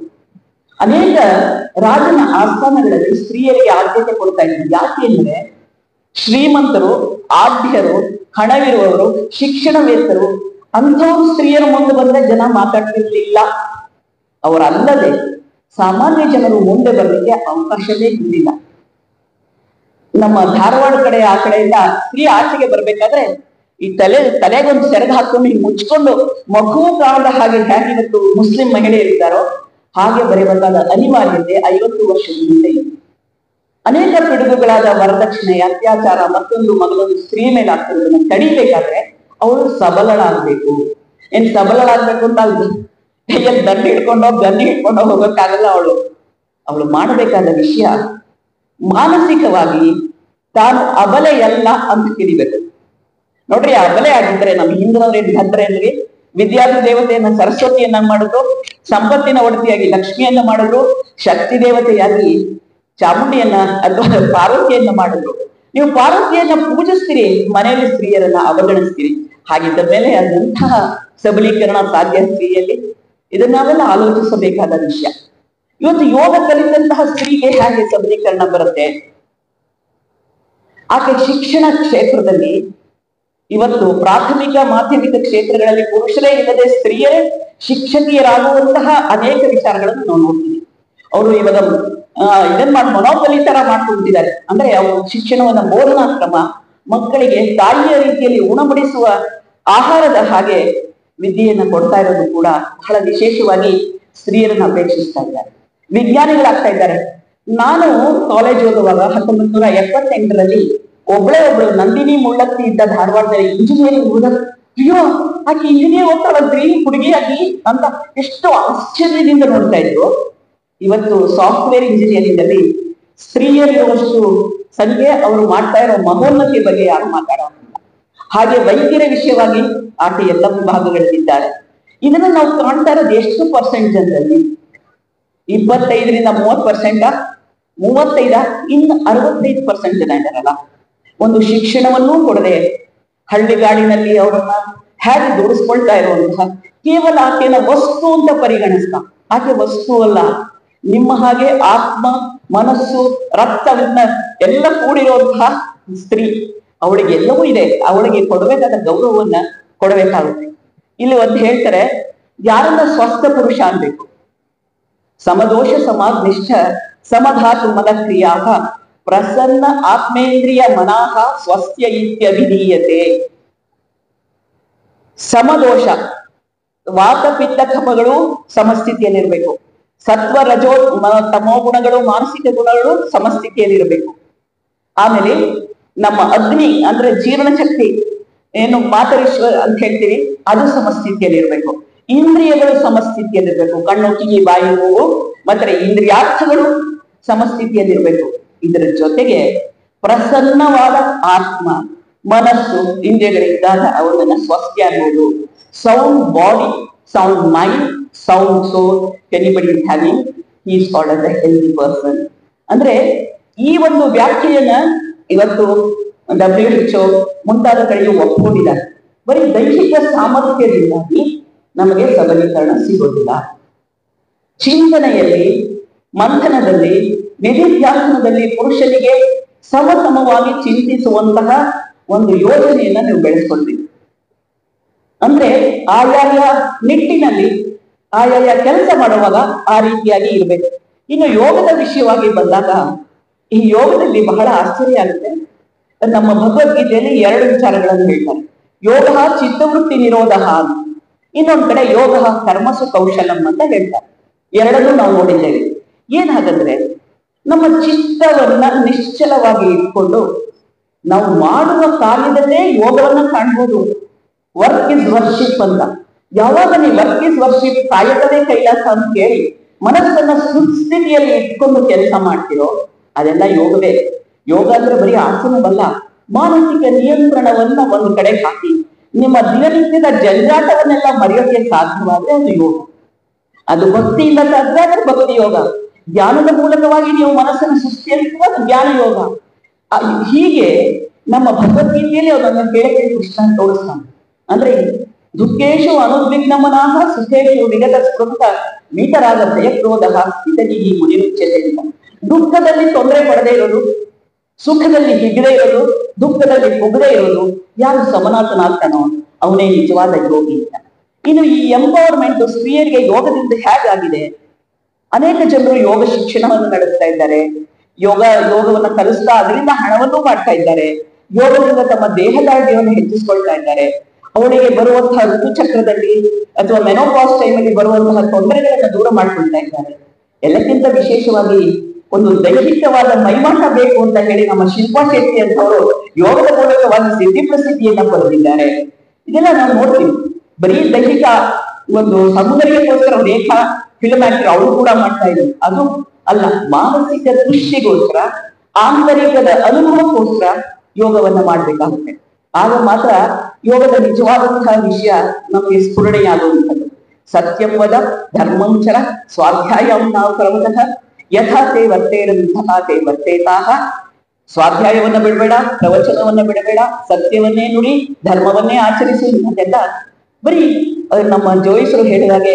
ಅನೇಕ ರಾಜನ ಆಸ್ಥಾನಗಳಲ್ಲಿ ಸ್ತ್ರೀಯರಿಗೆ ಆದ್ಯತೆ ಕೊಡ್ತಾ ಇದ್ರು ಯಾಕೆ ಅಂದ್ರೆ ಶ್ರೀಮಂತರು ಆಢ್ಯರು ಹಣವಿರುವವರು ಶಿಕ್ಷಣವೇತ್ತರು ಅಂಥವ್ರು ಸ್ತ್ರೀಯರ ಮುಂದೆ ಬಂದ್ರೆ ಜನ ಮಾತಾಡ್ತಿರ್ಲಿಲ್ಲ ಅವರಲ್ಲದೆ ಸಾಮಾನ್ಯ ಜನರು ಮುಂದೆ ಬರಲಿಕ್ಕೆ ಅವಕಾಶವೇ ಇರಲಿಲ್ಲ ನಮ್ಮ ಧಾರವಾಡ ಕಡೆ ಆ ಕಡೆಯಿಂದ ಸ್ತ್ರೀ ಆಚೆಗೆ ಬರ್ಬೇಕಾದ್ರೆ ಈ ತಲೆ ತಲೆಗೊಂದು ಸೆರಗ ಹಾಕೊಂಡು ಹಿಂಗ್ ಮುಚ್ಕೊಂಡು ಮಗು ಕಾಣದ ಹಾಗೆ ಹೇಗೆ ಇವತ್ತು ಮುಸ್ಲಿಂ ಮಹಿಳೆಯರಿದ್ದಾರೋ ಹಾಗೆ ಬರಬೇಕಾದ ಅನಿವಾರ್ಯತೆ ಐವತ್ತು ವರ್ಷದ ಹಿಂದೆ ಇತ್ತು ಅನೇಕ ಪಿಡುಗುಗಳಾದ ವರದಕ್ಷಿಣೆ ಅತ್ಯಾಚಾರ ಮತ್ತೊಂದು ಮಗಳೊಂದು ಸ್ತ್ರೀ ಮೇಲೆ ಆಗ್ತಿರೋದನ್ನ ತಡಿಬೇಕಾದ್ರೆ ಅವಳು ಸಬಲಳಾಗ್ಬೇಕು ಏನ್ ಸಬಲಳಾಗ್ಬೇಕು ಅಂತ ಅಲ್ಲ ಕೈಯಲ್ಲಿ ದಂಡ ಹಿಡ್ಕೊಂಡೋ ಗನ್ನಿ ಹಿಡ್ಕೊಂಡೋ ಹೋಗಕ್ಕಾಗಲ್ಲ ಅವಳು ಅವಳು ಮಾಡಬೇಕಾದ ವಿಷಯ ಮಾನಸಿಕವಾಗಿ ತಾನು ಅಬಲೆಯಲ್ಲ ಅಂತ ತಿಳಿಬೇಕು ನೋಡ್ರಿ ಅಬಲೆ ಆಗಿದ್ರೆ ನಮ್ಮ ಹಿಂದಿನವ್ರು ಏನ್ ಭದ್ರೆ ಅಂದ್ರಿ ವಿದ್ಯಾರ್ಥಿ ದೇವತೆಯನ್ನ ಸರಸ್ವತಿಯನ್ನ ಮಾಡಿದ್ರು ಸಂಪತ್ತಿನ ಒಡತಿಯಾಗಿ ಲಕ್ಷ್ಮಿಯನ್ನ ಮಾಡಿದ್ರು ಶಕ್ತಿ ದೇವತೆಯಾಗಿ ಚಾಮುಂಡಿಯನ್ನ ಅಥವಾ ಪಾರ್ವತಿಯನ್ನ ಮಾಡಿದ್ರು ನೀವು ಪಾರ್ವತಿಯನ್ನ ಪೂಜಿಸ್ತೀರಿ ಮನೆಯಲ್ಲಿ ಸ್ತ್ರೀಯರನ್ನ ಅವಗಣಿಸ್ತೀರಿ ಹಾಗಿದ್ದ ಮೇಲೆ ಅದಂತಹ ಸಬಲೀಕರಣ ಸಾಧ್ಯ ಸ್ತ್ರೀಯಲ್ಲಿ ಇದನ್ನ ನಾವೆಲ್ಲ ಆಲೋಚಿಸಬೇಕಾದ ವಿಷಯ ಇವತ್ತು ಯೋಗ ಕಲಿತಂತಹ ಸ್ತ್ರೀಗೆ ಹೇಗೆ ಸಬಲೀಕರಣ ಬರುತ್ತೆ ಆಕೆ ಶಿಕ್ಷಣ ಕ್ಷೇತ್ರದಲ್ಲಿ ಇವತ್ತು ಪ್ರಾಥಮಿಕ ಮಾಧ್ಯಮಿಕ ಕ್ಷೇತ್ರಗಳಲ್ಲಿ ಪುರುಷರೇ ಇಲ್ಲದೆ ಸ್ತ್ರೀಯರೇ ಶಿಕ್ಷಕಿಯರಾಗುವಂತಹ ಅನೇಕ ವಿಚಾರಗಳನ್ನು ನಾವು ನೋಡ್ತೀವಿ ಅವರು ಇವಾಗ ಆ, ಇದನ್ನ ಮಾಡಿ ಮೊನೋಪಲಿ ತರ ಮಾಡ್ಕೊಂಡಿದ್ದಾರೆ ಅಂದ್ರೆ ಅವರು ಶಿಕ್ಷಣವನ್ನ ಬೋಧನಾ ಕ್ರಮ ಮಕ್ಕಳಿಗೆ ತಾಯಿಯ ರೀತಿಯಲ್ಲಿ ಉಣಬಡಿಸುವ ಆಹಾರದ ಹಾಗೆ ವಿದ್ಯೆಯನ್ನ ಕೊಡ್ತಾ ಇರೋದು ಕೂಡ ಬಹಳ ವಿಶೇಷವಾಗಿ ಸ್ತ್ರೀಯರನ್ನ ಅಪೇಕ್ಷಿಸ್ತಾ ಇದ್ದಾರೆ ವಿಜ್ಞಾನಿಗಳಾಗ್ತಾ ಇದ್ದಾರೆ ನಾನು ಕಾಲೇಜ್ ಓದುವಾಗ ಹತ್ತೊಂಬತ್ ನೂರ ಎಪ್ಪತ್ತೆಂಟರಲ್ಲಿ ಒಬ್ಬಳೇ ಒಬ್ಳು ನಂದಿನಿ ಮುಳ್ಳತ್ತಿ ಇದ್ದ ಧಾರವಾಡದಲ್ಲಿ ಇಂಜಿನಿಯರಿಂಗ್ ಓದ ಅಯ್ಯೋ ಆಕೆ ಇಂಜಿನಿಯರ್ ಓದ್ತಾಳಂತ್ರಿ ಹುಡುಗಿಯಾಗಿ ಅಂತ ಎಷ್ಟು ಆಶ್ಚರ್ಯದಿಂದ ನೋಡ್ತಾ ಇದ್ರು ಇವತ್ತು ಸಾಫ್ಟ್ವೇರ್ ಇಂಜಿನಿಯರಿಂಗ್ ಅಲ್ಲಿ ಸ್ತ್ರೀಯರಿರುವಷ್ಟು ಸಂಖ್ಯೆ ಅವರು ಮಾಡ್ತಾ ಇರೋ ಮಹೋನ್ನತಿಯ ಬಗ್ಗೆ ಯಾರು ಮಾತಾಡೋಲ್ಲ ಹಾಗೆ ವೈದ್ಯರ ವಿಷಯವಾಗಿ ಆಕೆ ಎಲ್ಲ ವಿಭಾಗಗಳಲ್ಲಿದ್ದಾರೆ ಇದನ್ನ ನಾವು ಕಾಣ್ತಾ ಇರೋದು ಎಷ್ಟು ಪರ್ಸೆಂಟ್ ಜನರಲ್ಲಿ ಇಪ್ಪತ್ತೈದರಿಂದ ಮೂವತ್ ಪರ್ಸೆಂಟ್ ಮೂವತ್ತೈದ ಇನ್ನು ಅರವತ್ತೈದು ಪರ್ಸೆಂಟ್ ಜನ ಇದ್ದಾರಲ್ಲ ಒಂದು ಶಿಕ್ಷಣವನ್ನೂ ಕೊಡದೆ ಹಳ್ಳಿಗಾಡಿನಲ್ಲಿ ಅವರನ್ನ ಹೇಗೆ ದುಡಿಸ್ಕೊಳ್ತಾ ಇರುವಂತಹ ಕೇವಲ ಆಕೆನ ವಸ್ತು ಅಂತ ಪರಿಗಣಿಸ್ತಾ ಆಕೆ ವಸ್ತು ಅಲ್ಲ ನಿಮ್ಮ ಹಾಗೆ ಆತ್ಮ ಮನಸ್ಸು ರಕ್ತವಿನ್ನ ಎಲ್ಲ ಕೂಡಿರುವಂತಹ ಸ್ತ್ರೀ ಅವಳಿಗೆ ಎಲ್ಲವೂ ಇದೆ ಅವಳಿಗೆ ಕೊಡಬೇಕಾದ ಗೌರವವನ್ನ ಕೊಡಬೇಕಾಗುತ್ತೆ ಇಲ್ಲಿ ಒಂದು ಹೇಳ್ತಾರೆ ಯಾರನ್ನ ಸ್ವಸ್ಥ ಪುರುಷ ಅನ್ಬೇಕು ಸಮದೋಷ ಸಮಾಗ್ನಿಷ್ಠ ಸಮಧಾತು ಮದ ಕ್ರಿಯಾ ಪ್ರಸನ್ನ ಆತ್ಮೇಂದ್ರಿಯ ಮನಾಹ ಸ್ವಸ್ತ್ಯ ಇತ್ಯಭಿಧೀಯತೆ ಸಮದೋಷ ವಾತ ಪಿತ್ತ ಕಫಗಳು ಸಮಸ್ಥಿತಿಯಲ್ಲಿರ್ಬೇಕು ಸತ್ವ ರಜೋ ಮ- ತಮೋ ಗುಣಗಳು ಮಾನಸಿಕ ಗುಣಗಳು ಸಮಸ್ಥಿತಿಯಲ್ಲಿರಬೇಕು ಆಮೇಲೆ ನಮ್ಮ ಅಗ್ನಿ ಅಂದ್ರೆ ಜೀರ್ಣ ಶಕ್ತಿ ಏನು ಮಾತರಿಶ್ವ ಅಂತ ಹೇಳ್ತೀವಿ ಅದು ಸಮಸ್ಥಿತಿಯಲ್ಲಿರ್ಬೇಕು ಇಂದ್ರಿಯಗಳು ಸಮಸ್ಥಿತಿಯಲ್ಲಿರ್ಬೇಕು ಕಣ್ಣು ಕಿವಿ ಬಾಯಿ ಮೂಗು ಮತ್ತೆ ಇಂದ್ರಿಯಾರ್ಥಗಳು ಸಮಸ್ಥಿತಿಯಲ್ಲಿರ್ಬೇಕು ಇದರ ಜೊತೆಗೆ ಪ್ರಸನ್ನವಾದ ಆತ್ಮ ಮನಸ್ಸು ಇಂದ್ರಿಯಗಳಿದ್ದಾಗ ಅವನನ್ನ ಸ್ವಸ್ಥ ಆಗ್ಬೋದು sound body sound mind sound soul anybody having is called as a healthy person ಅಂದ್ರೆ ಈ ಒಂದು ವ್ಯಾಖ್ಯೆಯನ್ನ ಇವತ್ತು ಡಬ್ಲ್ಯೂ ಎಚ್ ಮುಂತಾದ ಕಡೆಯು ಒಪ್ಕೊಂಡಿದ್ದಾರೆ ಬರೀ ದೈಹಿಕ ಸಾಮರ್ಥ್ಯದಿಂದಾಗಿ ನಮಗೆ ಸಬಲೀಕರಣ ಸಿಗೋದಿಲ್ಲ ಚಿಂತನೆಯಲ್ಲಿ ಮಂಥನದಲ್ಲಿ ನಿಧಿಧ್ಯಾಸನದಲ್ಲಿ ಪುರುಷನಿಗೆ ಸಮಸಮವಾಗಿ ಚಿಂತಿಸುವಂತಹ ಒಂದು ಯೋಜನೆಯನ್ನ ನೀವು ಬೆಳೆಸ್ಕೊಳ್ತೀವಿ ಅಂದ್ರೆ ಆಯಾಯ ನಿಟ್ಟಿನಲ್ಲಿ ಆಯಾಯ ಕೆಲಸ ಮಾಡುವಾಗ ಆ ರೀತಿಯಾಗಿ ಇರಬೇಕು ಇನ್ನು ಯೋಗದ ವಿಷಯವಾಗಿ ಬಂದಾಗ ಈ ಯೋಗದಲ್ಲಿ ಬಹಳ ಆಶ್ಚರ್ಯ ಆಗುತ್ತೆ ನಮ್ಮ ಭಗವದ್ಗೀತೆಯಲ್ಲಿ ಎರಡು ವಿಚಾರಗಳನ್ನು ಹೇಳ್ತಾರೆ ಯೋಗ ಚಿತ್ತವೃತ್ತಿ ನಿರೋಧ ಅಂತ. ಇನ್ನೊಂದ್ ಕಡೆ ಯೋಗ ಕರ್ಮಸು ಕೌಶಲಂ ಅಂತ ಹೇಳ್ತಾರೆ ಎರಡನ್ನೂ ನಾವು ನೋಡಿದ್ದೇವೆ ಏನ್ ಹಾಗಂದ್ರೆ ನಮ್ಮ ಚಿತ್ತವನ್ನ ನಿಶ್ಚಲವಾಗಿ ಇಟ್ಕೊಂಡು ನಾವು ಮಾಡುವ ಕಾರ್ಯದಲ್ಲೇ ಯೋಗವನ್ನ ಕಾಣ್ಬೋದು ವರ್ಕ್ ಇಸ್ ವರ್ಷಿಪ್ ಅಂತ ಯಾವಾಗ ನೀವು ವರ್ಕ್ ಇಸ್ ವರ್ಷಿಪ್ ಕಾಯಕವೇ ಕೈಲಾಸ ಅಂತ ಕೇಳಿ ಮನಸ್ಸನ್ನ ಸುಸ್ಥಿತಿಯಲ್ಲಿ ಇಟ್ಕೊಂಡು ಕೆಲಸ ಮಾಡ್ತಿರೋ ಅದೆಲ್ಲ ಯೋಗವೇ ಯೋಗ ಅಂದ್ರೆ ಬರೀ ಆಸನವಲ್ಲ ಮಾನಸಿಕ ನಿಯಂತ್ರಣವನ್ನ ಒಂದು ಕಡೆ ಹಾಕಿ ನಿಮ್ಮ ದಿನನಿತ್ಯದ ಜಂಜಾಟವನ್ನೆಲ್ಲ ಮರೆಯೋಕೆ ಸಾಧ್ಯವಾದ್ರೆ ಅದು ಯೋಗ ಅದು ಭಕ್ತಿ ಇಲ್ಲ ಸಾಧ್ಯ ಅಂದ್ರೆ ಭಕ್ತಿ ಯೋಗ ಧ್ಯಾನದ ಮೂಲಕವಾಗಿ ನೀವು ಮನಸ್ಸನ್ನು ಸುಸ್ಥಿರಿಸುವ ಜ್ಞಾನ ಯೋಗ ಆ, ಹೀಗೆ ನಮ್ಮ ಭಗವದ್ಗೀತೆಯಲ್ಲಿ ಅದನ್ನು ಹೇಳಕ್ಕೆ ಕೃಷ್ಣ ತೋರಿಸ್ತಾನೆ ಅಂದ್ರೆ ದುಃಖೇಶು ಅನುದ್ವಿಗ್ನಮನಾಹ ಸುಖೇಶು ವಿಗತ ಸ್ಪೃತ ಮೀತರಾಗ ಭಯ ಕ್ರೋಧ ಸ್ಥಿತಗಿ ಈ ಮುನಿರುಚ್ಯತೆ ಅಂತ ದುಃಖದಲ್ಲಿ ತೊಂದರೆ ಪಡದೇ ಇರೋದು ಸುಖದಲ್ಲಿ ಹಿಗ್ಗದೇ ಇರೋದು ದುಃಖದಲ್ಲಿ ಕುಗ್ಗದೇ ಇರೋದು ಯಾರು ಸಮನಾಥನಾಗ್ತಾನೋ ಅವನೇ ನಿಜವಾದ ಯೋಗಿ ಅಂತ ಇನ್ನು ಈ ಎಂಪವರ್ಮೆಂಟ್ ಸ್ತ್ರೀಯರಿಗೆ ಯೋಗದಿಂದ ಹೇಗಾಗಿದೆ ಅನೇಕ ಜನರು ಯೋಗ ಶಿಕ್ಷಣವನ್ನು ನಡೆಸ್ತಾ ಇದ್ದಾರೆ ಯೋಗ ಯೋಗವನ್ನ ಕಲಿಸ್ತಾ ಅದರಿಂದ ಹಣವನ್ನು ಮಾಡ್ತಾ ಇದ್ದಾರೆ ಯೋಗದಿಂದ ತಮ್ಮ ದೇಹದಾಢ್ಯವನ್ನು ಹೆಚ್ಚಿಸ್ಕೊಳ್ತಾ ಇದ್ದಾರೆ ಅವಳಿಗೆ ಬರುವಂತಹ ಋತುಚಕ್ರದಲ್ಲಿ ಅಥವಾ ಮೆನೋಪಾಸ್ ಟೈಮಲ್ಲಿ ಬರುವಂತಹ ತೊಂದರೆಗಳನ್ನ ದೂರ ಮಾಡ್ಕೊಳ್ತಾ ಇದ್ದಾರೆ ಎಲ್ಲಕ್ಕಿಂತ ವಿಶೇಷವಾಗಿ ಒಂದು ದೈಹಿಕವಾದ ಮೈಮಾಟ ಬೇಕು ಅಂತ ಹೇಳಿ ನಮ್ಮ ಶಿಲ್ಪಾ ಶೆಟ್ಟಿ ಅಂತವರು ಯೋಗದ ಮೂಲಕವಾಗಿ ಸಿದ್ಧಿ ಪ್ರಸಿದ್ಧಿಯನ್ನ ಪಡೆದಿದ್ದಾರೆ ಇದೆಲ್ಲ ನಾವು ನೋಡ್ತೀವಿ ಬರೀ ದೈಹಿಕ ಒಂದು ಸೌಂದರ್ಯಕ್ಕೋಸ್ಕರ ರೇಖಾ ಫಿಲ್ಮ್ ಆಕ್ಟರ್ ಅವರು ಕೂಡ ಮಾಡ್ತಾ ಇದ್ರು ಅದು ಅಲ್ಲ ಮಾನಸಿಕ ದೃಷ್ಟಿಗೋಸ್ಕರ ಆಂತರಿಕದ ಅನುಭವಕ್ಕೋಸ್ಕರ ಯೋಗವನ್ನ ಮಾಡ್ಬೇಕಾಗುತ್ತೆ ಆಗ ಮಾತ್ರ ಯೋಗದ ನಿಜವಾದಂತಹ ವಿಷಯ ನಮಗೆ ಸ್ಫುರಣೆಯಾಗುವಂಥದ್ದು ಸತ್ಯಂ ವದ ಧರ್ಮಂಚರ ಸ್ವಾಧ್ಯಾಯಂ ನಾವು ಪರ್ವತಃ ಯಥಾ ತೇ ವರ್ತೇರಂತಹ ತೇ ವರ್ತೇತಾಹ ಸ್ವಾಧ್ಯಾಯವನ್ನ ಬಿಡಬೇಡ ಪ್ರವಚನವನ್ನ ಬಿಡಬೇಡ ಸತ್ಯವನ್ನೇ ನುಡಿ ಧರ್ಮವನ್ನೇ ಆಚರಿಸು ಅದೆಲ್ಲ ಬರೀ ಅಹ್, ನಮ್ಮ ಜೋಯಿಸರು ಹೇಳಿದ ಹಾಗೆ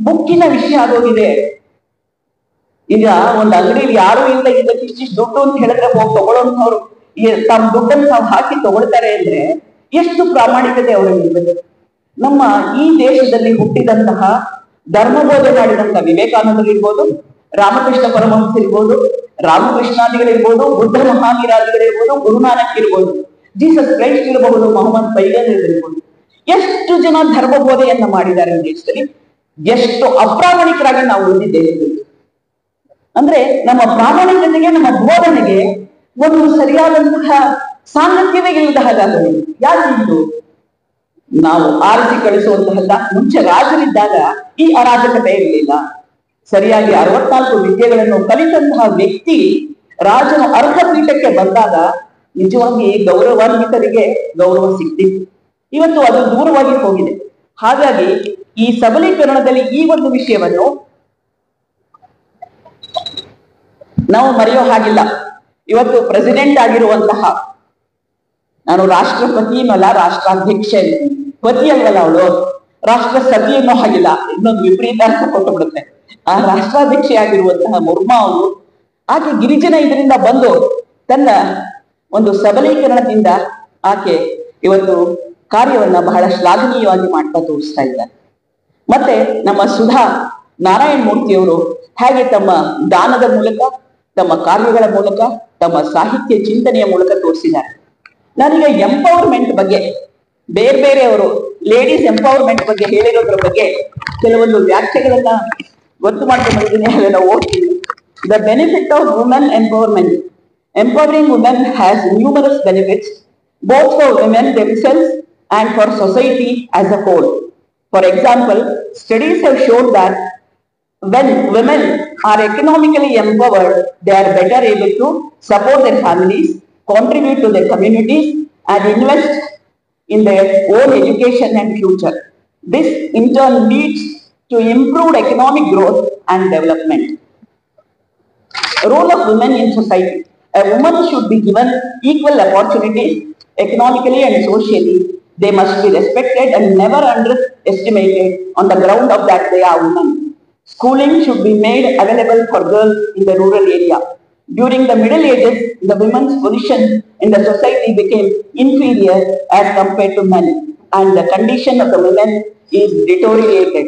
ಬುಕ್ಕಿನ ವಿಷಯ ಆಗೋಗಿದೆ ಈಗ ಒಂದು ಅಂಗಡಿಯಲ್ಲಿ ಯಾರು ಇಲ್ಲ ಇದಕ್ಕೆ ಇಷ್ಟಿಷ್ಟು ದುಡ್ಡು ಅಂತ ಹೇಳಿದ್ರೆ ಹೋಗಿ ತಗೊಳ್ಳೋಂಥವ್ರು ಈ- ತಮ್ಮ ದುಡ್ಡನ್ನು ತಾವು ಹಾಕಿ ತಗೊಳ್ತಾರೆ ಅಂದ್ರೆ ಎಷ್ಟು ಪ್ರಾಮಾಣಿಕತೆ ಅವರಲ್ಲಿ ಇರ್ತದೆ ನಮ್ಮ ಈ ದೇಶದಲ್ಲಿ ಹುಟ್ಟಿದಂತಹ ಧರ್ಮಬೋಧೆ ಮಾಡಿದಂತ ವಿವೇಕಾನಂದರಿರ್ಬೋದು ರಾಮಕೃಷ್ಣ ಪರಮಹಂಸರಿರ್ಬೋದು ರಾಮಕೃಷ್ಣಾದಿಗಳಿರ್ಬೋದು ಬುದ್ಧ ಮಹಾವೀರಾದಿಗಳಿರ್ಬೋದು ಗುರುನಾನಕ್ ಇರ್ಬೋದು ಜೀಸಸ್ ಕ್ರೈಸ್ಟ್ ಇರಬಹುದು ಮೊಹಮ್ಮದ್ ಪೈಗಂಬರ್ ಇರ್ಬೋದು ಎಷ್ಟು ಜನ ಧರ್ಮಬೋಧೆಯನ್ನ ಮಾಡಿದ್ದಾರೆ ಈ ದೇಶದಲ್ಲಿ ಎಷ್ಟು ಅಪ್ರಾಮಾಣಿಕರಾಗಿ ನಾವು ಓದಿದ್ದೇವೆ ಅಂದ್ರೆ ನಮ್ಮ ಪ್ರಾಮಾಣಿಕತೆಗೆ ನಮ್ಮ ಬೋಧನೆಗೆ ಒಂದು ಸರಿಯಾದಂತಹ ಸಾಂಗತ್ಯವೇ ಇಲ್ಲದ ಹಾಗಾಗಲಿ ಯಾಕೆ ಇದು ನಾವು ಆರಿಸಿ ಕಳಿಸುವಂತಹಲ್ಲ ಮುಂಚೆ ರಾಜರಿದ್ದಾಗ ಈ ಅರಾಜಕತೆ ಇರಲಿಲ್ಲ ಸರಿಯಾಗಿ ಅರವತ್ನಾಲ್ಕು ವಿದ್ಯೆಗಳನ್ನು ಕಲಿತಂತಹ ವ್ಯಕ್ತಿ ರಾಜನ ಅರ್ಹ ಪೀಠಕ್ಕೆ ಬಂದಾಗ ನಿಜವಾಗಿ ಗೌರವಾನ್ವಿತರಿಗೆ ಗೌರವ ಸಿಗ್ತಿತ್ತು ಇವತ್ತು ಅದು ದೂರವಾಗಿ ಹೋಗಿದೆ ಹಾಗಾಗಿ ಈ ಸಬಲೀಕರಣದಲ್ಲಿ ಈ ಒಂದು ವಿಷಯವನ್ನು ನಾವು ಮರೆಯೋ ಹಾಗಿಲ್ಲ ಇವತ್ತು ಪ್ರೆಸಿಡೆಂಟ್ ಆಗಿರುವಂತಹ ನಾನು ರಾಷ್ಟ್ರಪತಿ ಅನ್ನಲ್ಲ ರಾಷ್ಟ್ರಾಧ್ಯಕ್ಷ ಇದ್ದೀನಿ. ಪತಿ ಅಲ್ವಲ್ಲ ಅವಳು ರಾಷ್ಟ್ರ ಸತಿ ಅನ್ನೋ ಹಾಗಿಲ್ಲ ಇನ್ನೊಂದು ವಿಪರೀತ ಅರ್ಥ ಕೊಟ್ಟು ಬಿಡುತ್ತೆ ಆ ರಾಷ್ಟ್ರಾಧ್ಯಕ್ಷೆ ಆಗಿರುವಂತಹ ಮುರ್ಮಾ ಅವರು ಆಕೆ ಗಿರಿಜನ ಇದರಿಂದ ಬಂದು ತನ್ನ ಒಂದು ಸಬಲೀಕರಣದಿಂದ ಆಕೆ ಇವತ್ತು ಕಾರ್ಯವನ್ನ ಬಹಳ ಶ್ಲಾಘನೀಯವಾಗಿ ಮಾಡ್ತಾ ತೋರಿಸ್ತಾ ಇದ್ದಾರೆ ಮತ್ತೆ ನಮ್ಮ ಸುಧಾ ನಾರಾಯಣ ಮೂರ್ತಿಯವರು ಹೇಗೆ ತಮ್ಮ ದಾನದ ಮೂಲಕ ತಮ್ಮ ಕಾರ್ಯಗಳ ಮೂಲಕ ತಮ್ಮ ಸಾಹಿತ್ಯ ಚಿಂತನೆಯ ಮೂಲಕ ತೋರಿಸಿದ್ದಾರೆ ನಾನೀಗ ಎಂಪವರ್ಮೆಂಟ್ ಬಗ್ಗೆ ಬೇರೆ ಬೇರೆಯವರು ಲೇಡೀಸ್ ಎಂಪವರ್ಮೆಂಟ್ ಬಗ್ಗೆ ಹೇಳಿರೋದ್ರ ಬಗ್ಗೆ ಕೆಲವೊಂದು ವ್ಯಾಖ್ಯೆಗಳನ್ನ ಗೊತ್ತು ಮಾಡ್ಕೊಂಡಿದ್ದೀನಿ ಅದನ್ನ ಓದ್ತೀನಿ the benefit of women empowerment empowering women has numerous benefits both for women themselves and for society as a whole. For example, studies have showed that when women are economically empowered, they are better able to support their families, contribute to their communities, and invest in their own education and future. This in turn leads to improved economic growth and development. Role of women in society. A woman should be given equal opportunities economically and socially. They must be respected and never underestimated on the ground of that they are women. Schooling should be made available for girls in the rural area. During the Middle Ages, the women's position in the society became inferior as compared to men, and the condition of the women is deteriorated.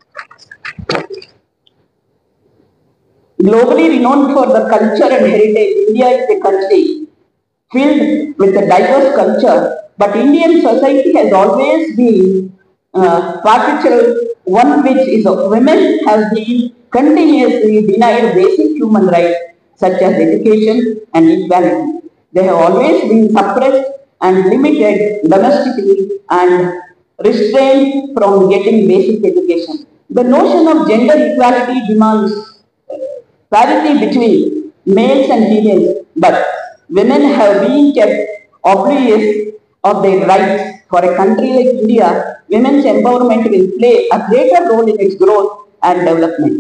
Globally renowned for the culture and heritage, India is a country filled with a diverse culture, but Indian society has always been uh, particular one which is of women have been continuously denied basic human rights such as education and equality. They have always been suppressed and limited domestically and restrained from getting basic education. The notion of gender equality demands parity between males and females, but women have been kept oblivious of their rights. For a country like India, women's empowerment will play a greater role in its growth and development.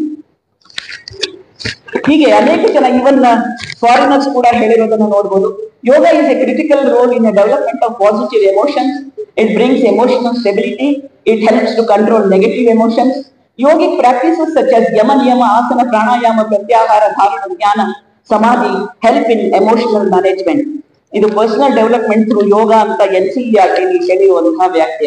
ಹೀಗೆ ಅನೇಕ ಜನ ಇವನ್ foreigners ಕೂಡ ಹೇಳಿರೋದನ್ನ ನೋಡ್ಬೋದು yoga is a critical role in development of positive emotions it brings emotional stability it helps to control negative emotions yogic practices such as yama niyama asana pranayama pratyahara dharana jnana samadhi help in emotional management ಇದು personal development through yoga ಅಂತ N C ಆಗಿ ಹೇಳಿರುವಂತಹ ವ್ಯಾಖ್ಯೆ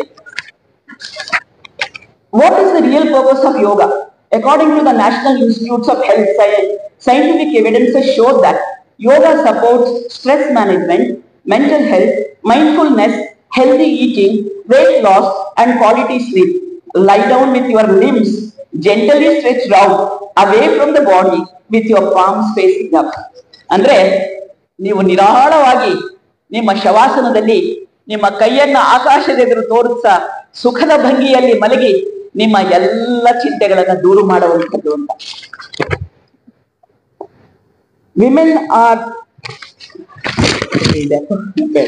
What is the real purpose of yoga? According to the National Institutes of Health Science, scientific evidences show that yoga supports stress management, mental health, mindfulness, healthy eating, weight loss, and quality sleep. Lie down with your limbs gently stretched out away from the body with your palms facing up. ಅಂದ್ರೆ ನೀವು ನಿರಾಳವಾಗಿ ನಿಮ್ಮ ಶವಾಸನದಲ್ಲಿ ನಿಮ್ಮ ಕೈಯನ್ನ ಆಕಾಶದೆದುರು ತೋರಿಸ ಸುಖದ ಭಂಗಿಯಲ್ಲಿ ಮಲಗಿ ನಿಮ್ಮ ಎಲ್ಲ ಚಿಂತೆಗಳನ್ನ ದೂರ ಮಾಡುವಂಥದ್ದು ಅಂತ ವಿಮೆನ್ ಆರ್ ಬೇಡ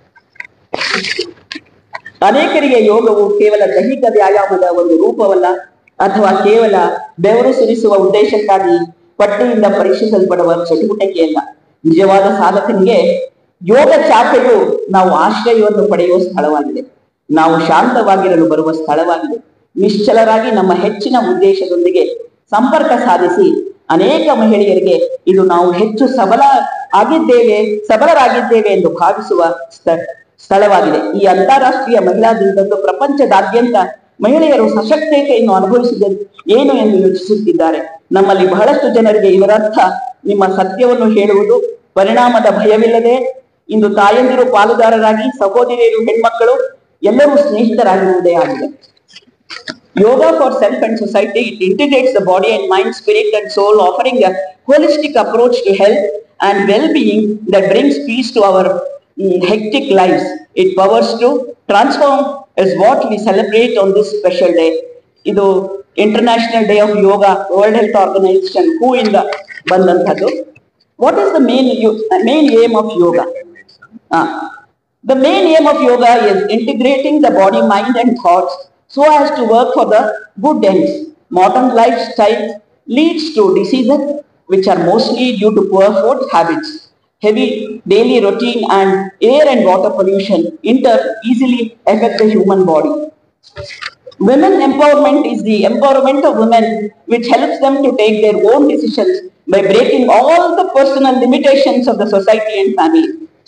ಅನೇಕರಿಗೆ ಯೋಗವು ಕೇವಲ ದೈಹಿಕ ವ್ಯಾಯಾಮದ ಒಂದು ರೂಪವಲ್ಲ ಅಥವಾ ಕೇವಲ ಬೆವರು ಸುರಿಸುವ ಉದ್ದೇಶಕ್ಕಾಗಿ ಪಟ್ಟಿಯಿಂದ ಪರೀಕ್ಷಿಸಲ್ಪಡುವ ಚಟುವಟಿಕೆಯಲ್ಲ ನಿಜವಾದ ಸಾಧಕನಿಗೆ ಯೋಗ ಚಾಪೆಯು ನಾವು ಆಶ್ರಯವನ್ನು ಪಡೆಯುವ ಸ್ಥಳವಾಗಿದೆ ನಾವು ಶಾಂತವಾಗಿರಲು ಬರುವ ಸ್ಥಳವಾಗಿದೆ ನಿಶ್ಚಲರಾಗಿ ನಮ್ಮ ಹೆಚ್ಚಿನ ಉದ್ದೇಶದೊಂದಿಗೆ ಸಂಪರ್ಕ ಸಾಧಿಸಿ ಅನೇಕ ಮಹಿಳೆಯರಿಗೆ ಇದು ನಾವು ಹೆಚ್ಚು ಸಬಲ ಆಗಿದ್ದೇವೆ ಸಬಲರಾಗಿದ್ದೇವೆ ಎಂದು ಭಾವಿಸುವ ಸ್ಥ- ಸ್ಥಳವಾಗಿದೆ ಈ ಅಂತಾರಾಷ್ಟ್ರೀಯ ಮಹಿಳಾ ದಿನದಂದು ಪ್ರಪಂಚದಾದ್ಯಂತ ಮಹಿಳೆಯರು ಸಶಕ್ತತೆಯನ್ನು ಅನುಭವಿಸಿದ ಏನು ಎಂದು ಯೋಚಿಸುತ್ತಿದ್ದಾರೆ ನಮ್ಮಲ್ಲಿ ಬಹಳಷ್ಟು ಜನರಿಗೆ ಇದರರ್ಥ ನಿಮ್ಮ ಸತ್ಯವನ್ನು ಹೇಳುವುದು ಪರಿಣಾಮದ ಭಯವಿಲ್ಲದೆ ಇಂದು ತಾಯಂದಿರು ಪಾಲುದಾರರಾಗಿ ಸಹೋದರಿಯರು ಹೆಣ್ಮಕ್ಕಳು ಎಲ್ಲರೂ ಸ್ನೇಹಿತರಾಗಿರುವುದೇ ಆಗಿದೆ Yoga for self and society, it integrates the body and mind, spirit and soul, offering a holistic approach to health and well-being that brings peace to our mm, hectic lives. It powers to transform is what we celebrate on this special day. ಇದು international day of yoga world health organization ಹೂ ಇಂದ ಬಂದಂಥದ್ದು what is the main main aim of yoga The main aim of yoga is integrating the body, mind and thoughts so as to work for the good ends. Modern lifestyle leads to diseases which are mostly due to poor food habits. Heavy daily routine and air and water pollution inter easily affect the human body. Women empowerment is the empowerment of women which helps them to take their own decisions by breaking all the personal limitations of the society and family.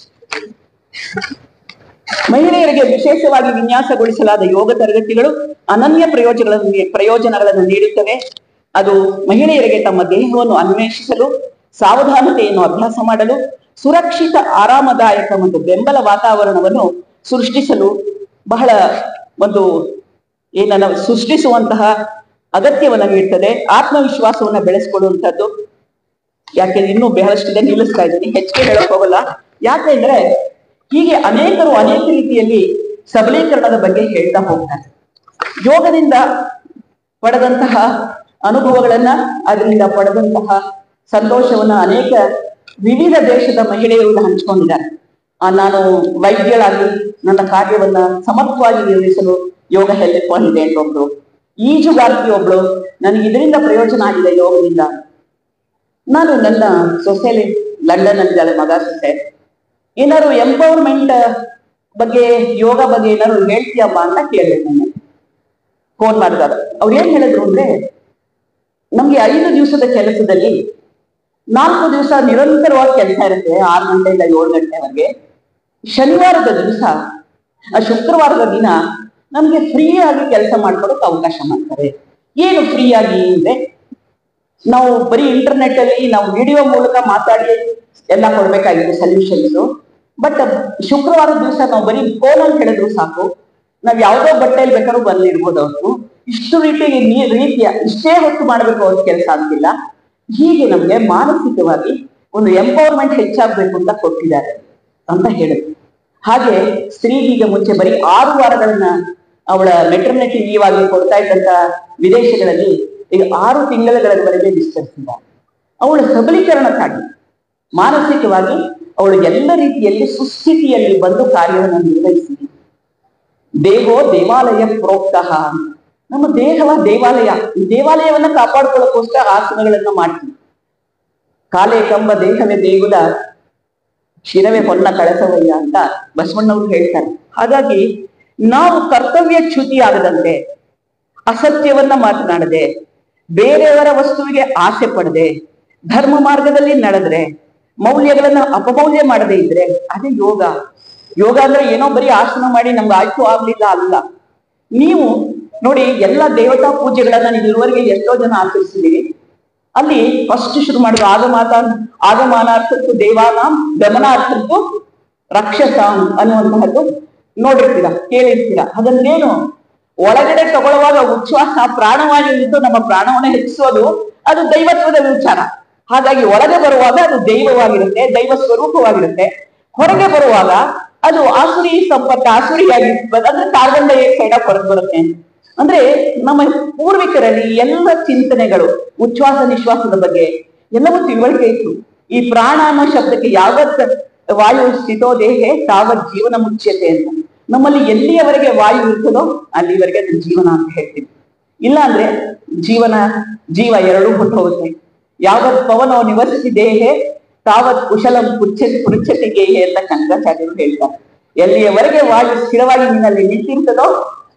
ಮಹಿಳೆಯರಿಗೆ ವಿಶೇಷವಾಗಿ ವಿನ್ಯಾಸಗೊಳಿಸಲಾದ ಯೋಗ ತರಗತಿಗಳು ಅನನ್ಯ ಪ್ರಯೋಜನಗಳನ್ನು ನೀ- ಪ್ರಯೋಜನಗಳನ್ನು ನೀಡುತ್ತವೆ ಅದು ಮಹಿಳೆಯರಿಗೆ ತಮ್ಮ ದೇಹವನ್ನು ಅನ್ವೇಷಿಸಲು ಸಾವಧಾನತೆಯನ್ನು ಅಭ್ಯಾಸ ಮಾಡಲು ಸುರಕ್ಷಿತ ಆರಾಮದಾಯಕ ಮತ್ತು ಬೆಂಬಲ ವಾತಾವರಣವನ್ನು ಸೃಷ್ಟಿಸಲು ಬಹಳ ಒಂದು ಏನನ್ನ ಸೃಷ್ಟಿಸುವಂತಹ ಅಗತ್ಯವನ್ನು ನೀಡುತ್ತದೆ ಆತ್ಮವಿಶ್ವಾಸವನ್ನು ಬೆಳೆಸಿಕೊಳ್ಳುವಂಥದ್ದು ಯಾಕೆಂದ್ರೆ ಇನ್ನೂ ಬಹಳಷ್ಟಿದೆ ನಿಲ್ಲಿಸ್ತಾ ಇದ್ದೀನಿ ಹೆಚ್ಚಿಗೆ ಹೇಳಕ್ ಹೋಗಲ್ಲ ಯಾಕೆಂದ್ರೆ ಹೀಗೆ ಅನೇಕರು ಅನೇಕ ರೀತಿಯಲ್ಲಿ ಸಬಲೀಕರಣದ ಬಗ್ಗೆ ಹೇಳ್ತಾ ಹೋಗ್ತಾರೆ ಯೋಗದಿಂದ ಪಡೆದಂತಹ ಅನುಭವಗಳನ್ನ ಅದರಿಂದ ಪಡೆದಂತಹ ಸಂತೋಷವನ್ನ ಅನೇಕ ವಿವಿಧ ದೇಶದ ಮಹಿಳೆಯರು ಹಂಚಿಕೊಂಡಿದ್ದಾರೆ ಆ, ನಾನು ವೈದ್ಯಳಾಗಿ ನನ್ನ ಕಾರ್ಯವನ್ನ ಸಮರ್ಥವಾಗಿ ನಿರ್ವಹಿಸಲು ಯೋಗ ಹೆಲ್ಪ್ ಮಾಡಿದೆ ಅಂತ ಒಬ್ರು ಈಜುಗಾರ್ತಿ ಒಬ್ಳು ನನಗೆ ಇದರಿಂದ ಪ್ರಯೋಜನ ಆಗಿದೆ ಯೋಗದಿಂದ ನಾನು ನನ್ನ ಸೊಸೆಯಲ್ಲಿ ಲಂಡನ್ ಅಲ್ಲಿದ್ದಾಳೆ ಮಗ ಸೊಸೆ ಏನಾದ್ರು ಎಂಪವರ್ಮೆಂಟ್ ಬಗ್ಗೆ ಯೋಗ ಬಗ್ಗೆ ಏನಾದ್ರು ಹೇಳ್ತೀಯಮ್ಮ ಅಂತ ಕೇಳಿದೆ ನಾನು ಫೋನ್ ಮಾಡಿದಾಗ ಅವ್ರು ಏನ್ ಹೇಳಿದ್ರು ಅಂದ್ರೆ ನಮ್ಗೆ ಐದು ದಿವಸದ ಕೆಲಸದಲ್ಲಿ ನಾಲ್ಕು ದಿವಸ ನಿರಂತರವಾಗಿ ಕೆಲಸ ಇರುತ್ತೆ ಆರು ಗಂಟೆಯಿಂದ ಏಳು ಗಂಟೆವರೆಗೆ ಶನಿವಾರದ ದಿವಸ ಆ ಶುಕ್ರವಾರದ ದಿನ ನಮ್ಗೆ ಫ್ರೀ ಆಗಿ ಕೆಲಸ ಮಾಡ್ಕೊಡೋಕೆ ಅವಕಾಶ ಮಾಡ್ತಾರೆ ಏನು ಫ್ರೀ ಆಗಿ ಅಂದ್ರೆ ನಾವು ಬರೀ ಇಂಟರ್ನೆಟ್ ಅಲ್ಲಿ ನಾವು ವಿಡಿಯೋ ಮೂಲಕ ಮಾತಾಡಿ ಎಲ್ಲ ಕೊಡ್ಬೇಕಾಗಿದೆ ಸೊಲ್ಯೂಷನ್ಸ್ ಬಟ್ ಶುಕ್ರವಾರದ ದಿವಸ ನಾವು ಬರೀ ಫೋನ್ ಅಂತ ಹೇಳಿದ್ರು ಸಾಕು ನಾವ್ ಯಾವ್ದೋ ಬಟ್ಟೆಯಲ್ಲಿ ಬೇಕಾದ್ರೂ ಬಂದಿರ್ಬೋದು ಅವ್ರು ಇಷ್ಟು ರೀತಿ ನೀ- ರೀತಿಯ ಇಷ್ಟೇ ಹೊತ್ತು ಮಾಡ್ಬೇಕು ಅವ್ರ ಕೆಲಸ ಅಂತಿಲ್ಲ ಹೀಗೆ ನಮ್ಗೆ ಮಾನಸಿಕವಾಗಿ ಒಂದು ಎಂಪವರ್ಮೆಂಟ್ ಹೆಚ್ಚಾಗ್ಬೇಕು ಅಂತ ಕೊಟ್ಟಿದ್ದಾರೆ ಅಂತ ಹೇಳಿದ್ರು ಹಾಗೆ ಸ್ತ್ರೀಗೆ ಮುಂಚೆ ಬರೀ ಆರು ವಾರಗಳನ್ನ ಅವಳ ಮೆಟರ್ನಿಟಿ ಲೀವ್ ಆಗಿ ಕೊಡ್ತಾ ಇದ್ದಂತ ವಿದೇಶಗಳಲ್ಲಿ ಈಗ ಆರು ತಿಂಗಳಗಳವರೆಗೆ ವಿಸ್ತರಿಸಿದ್ದಾರೆ ಅವಳ ಸಬಲೀಕರಣಕ್ಕಾಗಿ ಮಾನಸಿಕವಾಗಿ ಅವಳು ಎಲ್ಲ ರೀತಿಯಲ್ಲಿ ಸುಸ್ಥಿತಿಯಲ್ಲಿ ಬಂದು ಕಾರ್ಯವನ್ನು ನಿರ್ವಹಿಸಿದೆ ದೇಹೋ ದೇವಾಲಯ ಪ್ರೋಕ್ತಃ ನಮ್ಮ ದೇಹವ ದೇವಾಲಯ ಈ ದೇವಾಲಯವನ್ನ ಕಾಪಾಡ್ಕೊಳ್ಳೋಕೋಸ್ಕರ ಆಸನಗಳನ್ನ ಮಾಡ್ತೀವಿ ಕಾಲೇ ಕಂಬ ದೇಹವೇ ದೇಗುಲ ಶಿರವೇ ಹೊನ್ನ ಕಳಸವಯ್ಯ ಅಂತ ಬಸವಣ್ಣವರು ಹೇಳ್ತಾರೆ ಹಾಗಾಗಿ ನಾವು ಕರ್ತವ್ಯ ಚ್ಯುತಿ ಆಗದಂತೆ ಅಸತ್ಯವನ್ನ ಮಾತನಾಡದೆ ಬೇರೆಯವರ ವಸ್ತುವಿಗೆ ಆಸೆ ಪಡದೆ ಧರ್ಮ ಮಾರ್ಗದಲ್ಲಿ ನಡೆದ್ರೆ ಮೌಲ್ಯಗಳನ್ನ ಅಪಮೌಲ್ಯ ಮಾಡದೇ ಇದ್ರೆ ಅದೇ ಯೋಗ ಯೋಗ ಅಂದ್ರೆ ಏನೋ ಬರೀ ಆಸನ ಮಾಡಿ ನಮ್ಗೆ ಆಯ್ತು ಆಗ್ಲಿಲ್ಲ ಅಲ್ಲ ನೀವು ನೋಡಿ ಎಲ್ಲ ದೇವತಾ ಪೂಜೆಗಳನ್ನ ನೀವು ಇದುವರೆಗೆ ಎಷ್ಟೋ ಜನ ಆಚರಿಸಿದೀರಿ ಅಲ್ಲಿ ಫಸ್ಟ್ ಶುರು ಮಾಡಿದ್ರು ಆಗಮಾತ ಆಗಮಾನಾರ್ಥಕ್ಕೂ ದೇವಾನಾಂ ಗಮನಾರ್ಥಕ್ಕೂ ರಕ್ಷಸಾಂ ಅನ್ನುವಂತಹದ್ದು ನೋಡಿರ್ತೀರ ಕೇಳಿರ್ತೀರ ಅದನ್ನೇನು ಒಳಗಡೆ ತಗೊಳ್ಳುವಾಗ ಉಚ್ಛ್ವಾಸ ಪ್ರಾಣವಾಯು ಇದ್ದು ನಮ್ಮ ಪ್ರಾಣವನ್ನು ಹೆಚ್ಚಿಸೋದು ಅದು ದೈವತ್ವದ ವಿಚಾರ ಹಾಗಾಗಿ ಒಳಗೆ ಬರುವಾಗ ಅದು ದೈವವಾಗಿರುತ್ತೆ ದೈವ ಸ್ವರೂಪವಾಗಿರುತ್ತೆ ಹೊರಗೆ ಬರುವಾಗ ಅದು ಆಸುರಿ ಸಂಪರ್ಕ ಆಸುರಿಯಾಗಿ ಅಂದ್ರೆ ಕಾರ್ಬನ್ ಡೈಆಕ್ಸೈಡ್ ಆಗಿ ಹೊರಗೆ ಬರುತ್ತೆ ಅಂದ್ರೆ ನಮ್ಮ ಪೂರ್ವಿಕರಲ್ಲಿ ಎಲ್ಲ ಚಿಂತನೆಗಳು ಉಚ್ಛ್ವಾಸ ನಿಶ್ವಾಸದ ಬಗ್ಗೆ ಎಲ್ಲವೂ ತಿಳುವಳಿಕೆ ಇತ್ತು ಈ ಪ್ರಾಣ ಅನ್ನೋ ಶಬ್ದಕ್ಕೆ ಯಾವತ್ ವಾಯು ಸ್ಥಿತೋ ದೇಹೆ ತಾವತ್ ಜೀವನ ಮುಚ್ಯತೆ ಅಂತ ನಮ್ಮಲ್ಲಿ ಎಲ್ಲಿಯವರೆಗೆ ವಾಯು ಇರ್ತದೋ ಅಲ್ಲಿವರೆಗೆ ಅದು ಜೀವನ ಅಂತ ಹೇಳ್ತೀವಿ ಇಲ್ಲ ಅಂದ್ರೆ ಜೀವನ ಜೀವ ಎರಡೂ ಹೊಟ್ಟು ಹೋಗುತ್ತೆ ಯಾವತ್ ಪವನೋ ನಿವಸಿಸಿ ದೇಹೆ ತಾವತ್ ಕುಶಲಂ ಪುಚ್ಛತಿ ಪುರುಚ್ಛತಿ ಗೇಹೆ ಅಂತ ಶಂಕರಾಚಾರ್ಯರು ಹೇಳ್ತಾರೆ ಎಲ್ಲಿಯವರೆಗೆ ವಾಯು ಸ್ಥಿರವಾಗಿ ನಿನ್ನಲ್ಲಿ ನಿಂತಿರ್ತದೋ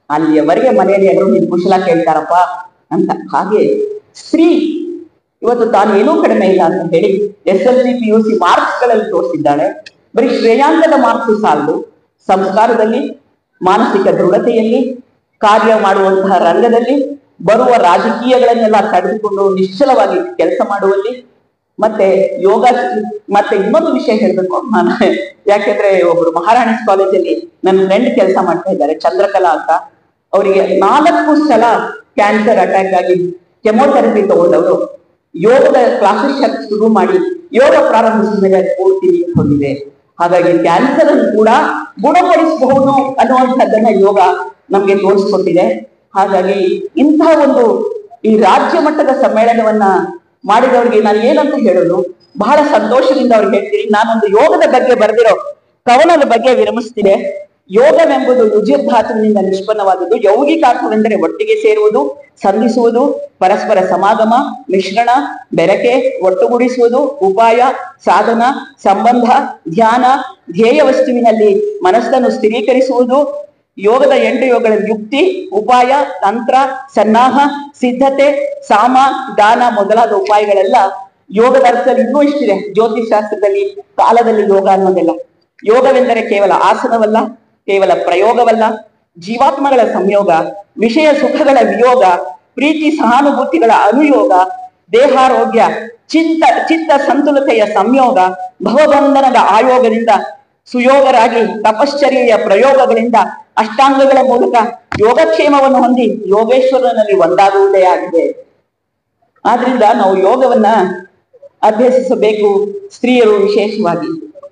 ಅಲ್ಲಿಯವರೆಗೆ ಮನೆಯಲ್ಲಿ ಎಲ್ಲರೂ ನಿನ್ ಕುಶಲ ಕೇಳ್ತಾರಪ್ಪ ಅಂತ ಹಾಗೆ ಸ್ತ್ರೀ ಇವತ್ತು ತಾನು ಏನೂ ಕಡಿಮೆ ಇಲ್ಲ ಅಂತ ಹೇಳಿ S L C P U C marks ಗಳಲ್ಲಿ ತೋರಿಸಿದ್ದಾಳೆ ಬರೀ ಶ್ರೇಯಾಂಕದ ಮಾರ್ಕ್ಸ್ ಸಾಲದು ಸಂಸ್ಕಾರದಲ್ಲಿ ಮಾನಸಿಕ ದೃಢತೆಯಲ್ಲಿ ಕಾರ್ಯ ಮಾಡುವಂತಹ ರಂಗದಲ್ಲಿ ಬರುವ ರಾಜಕೀಯಗಳನ್ನೆಲ್ಲ ತಡೆದುಕೊಂಡು ನಿಶ್ಚಲವಾಗಿ ಕೆಲಸ ಮಾಡುವಲ್ಲಿ ಮತ್ತೆ ಯೋಗ ಮತ್ತೆ ಇನ್ನೊಂದು ವಿಷಯ ಹೇಳ್ಬೇಕು ನಾನು ಯಾಕೆಂದ್ರೆ ಒಬ್ರು ಮಹಾರಾಣಿಸ್ ಕಾಲೇಜಲ್ಲಿ ನನ್ನ ಫ್ರೆಂಡ್ ಕೆಲಸ ಮಾಡ್ತಾ ಇದ್ದಾರೆ ಚಂದ್ರಕಲಾ ಅಂತ ಅವರಿಗೆ ನಾಲ್ಕು ಸಲ ಕ್ಯಾನ್ಸರ್ ಅಟ್ಯಾಕ್ ಆಗಿ ಕೆಮೊಥೆರಪಿ ತಗೊಂಡವರು ಯೋಗದ ಕ್ಲಾಸಸ್ ಶುರು ಮಾಡಿ ಯೋಗ ಪ್ರಾರಂಭಿಸಿದ ಮೇಲೆ ಅದು ಪೂರ್ತಿ ನೀರು ಹೊಂದಿದೆ ಹಾಗಾಗಿ ಕ್ಯಾನ್ಸರ್ ಅನ್ನು ಕೂಡ ಗುಣಪಡಿಸಬಹುದು ಅನ್ನುವಂಥದ್ದನ್ನ ಯೋಗ ನಮ್ಗೆ ತೋರಿಸ್ಕೊಟ್ಟಿದೆ ಹಾಗಾಗಿ ಇಂತಹ ಒಂದು ಈ ರಾಜ್ಯ ಮಟ್ಟದ ಸಮ್ಮೇಳನವನ್ನ ಮಾಡಿದವರಿಗೆ ನಾನು ಏನಂತ ಹೇಳೋದು ಬಹಳ ಸಂತೋಷದಿಂದ ಅವ್ರಿಗೆ ಹೇಳ್ತೀನಿ ನಾನೊಂದು ಯೋಗದ ಬಗ್ಗೆ ಬರೆದಿರೋ ಕವನದ ಬಗ್ಗೆ ವಿರಮಿಸ್ತೀನಿ ಯೋಗವೆಂಬುದು ಯುಜಿರ್ಧಾತುವಿನಿಂದ ನಿಷ್ಪನ್ನವಾದದ್ದು ಯೌಗಿಕಾರ್ಥವೆಂದರೆ ಒಟ್ಟಿಗೆ ಸೇರುವುದು ಸಂಧಿಸುವುದು ಪರಸ್ಪರ ಸಮಾಗಮ ಮಿಶ್ರಣ ಬೆರಕೆ ಒಟ್ಟುಗೂಡಿಸುವುದು ಉಪಾಯ ಸಾಧನ ಸಂಬಂಧ ಧ್ಯಾನ ಧ್ಯೇಯ ವಸ್ತುವಿನಲ್ಲಿ ಮನಸ್ಸನ್ನು ಸ್ಥಿರೀಕರಿಸುವುದು ಯೋಗದ ಎಂಟು ಯೋಗಗಳ ಯುಕ್ತಿ ಉಪಾಯ ತಂತ್ರ ಸನ್ನಾಹ ಸಿದ್ಧತೆ ಸಾಮ ದಾನ ಮೊದಲಾದ ಉಪಾಯಗಳೆಲ್ಲ ಯೋಗದ ಅರ್ಥದಲ್ಲಿ ಇನ್ನೂ ಇಷ್ಟಿದೆ ಜ್ಯೋತಿಷ್ ಶಾಸ್ತ್ರದಲ್ಲಿ ಕಾಲದಲ್ಲಿ ಯೋಗ ಅನ್ನೋದೆಲ್ಲ ಯೋಗವೆಂದರೆ ಕೇವಲ ಆಸನವಲ್ಲ ಕೇವಲ ಪ್ರಯೋಗವಲ್ಲ ಜೀವಾತ್ಮಗಳ ಸಂಯೋಗ ವಿಷಯ ಸುಖಗಳ ವಿಯೋಗ ಪ್ರೀತಿ ಸಹಾನುಭೂತಿಗಳ ಅನುಯೋಗ ದೇಹಾರೋಗ್ಯ ಚಿತ್ತ ಚಿತ್ತ ಸಂತುಲತೆಯ ಸಂಯೋಗ ಭವಬಂಧನದ ಆಯೋಗದಿಂದ ಸುಯೋಗರಾಗಿ ತಪಶ್ಚರ್ಯೆಯ ಪ್ರಯೋಗಗಳಿಂದ ಅಷ್ಟಾಂಗಗಳ ಮೂಲಕ ಯೋಗಕ್ಷೇಮವನ್ನು ಹೊಂದಿ ಯೋಗೇಶ್ವರನಲ್ಲಿ ಒಂದಾಗುವುದೇ ಆಗಿದೆ ಆದ್ರಿಂದ ನಾವು ಯೋಗವನ್ನ ಅಭ್ಯಸಿಸಬೇಕು ಸ್ತ್ರೀಯರು ವಿಶೇಷವಾಗಿ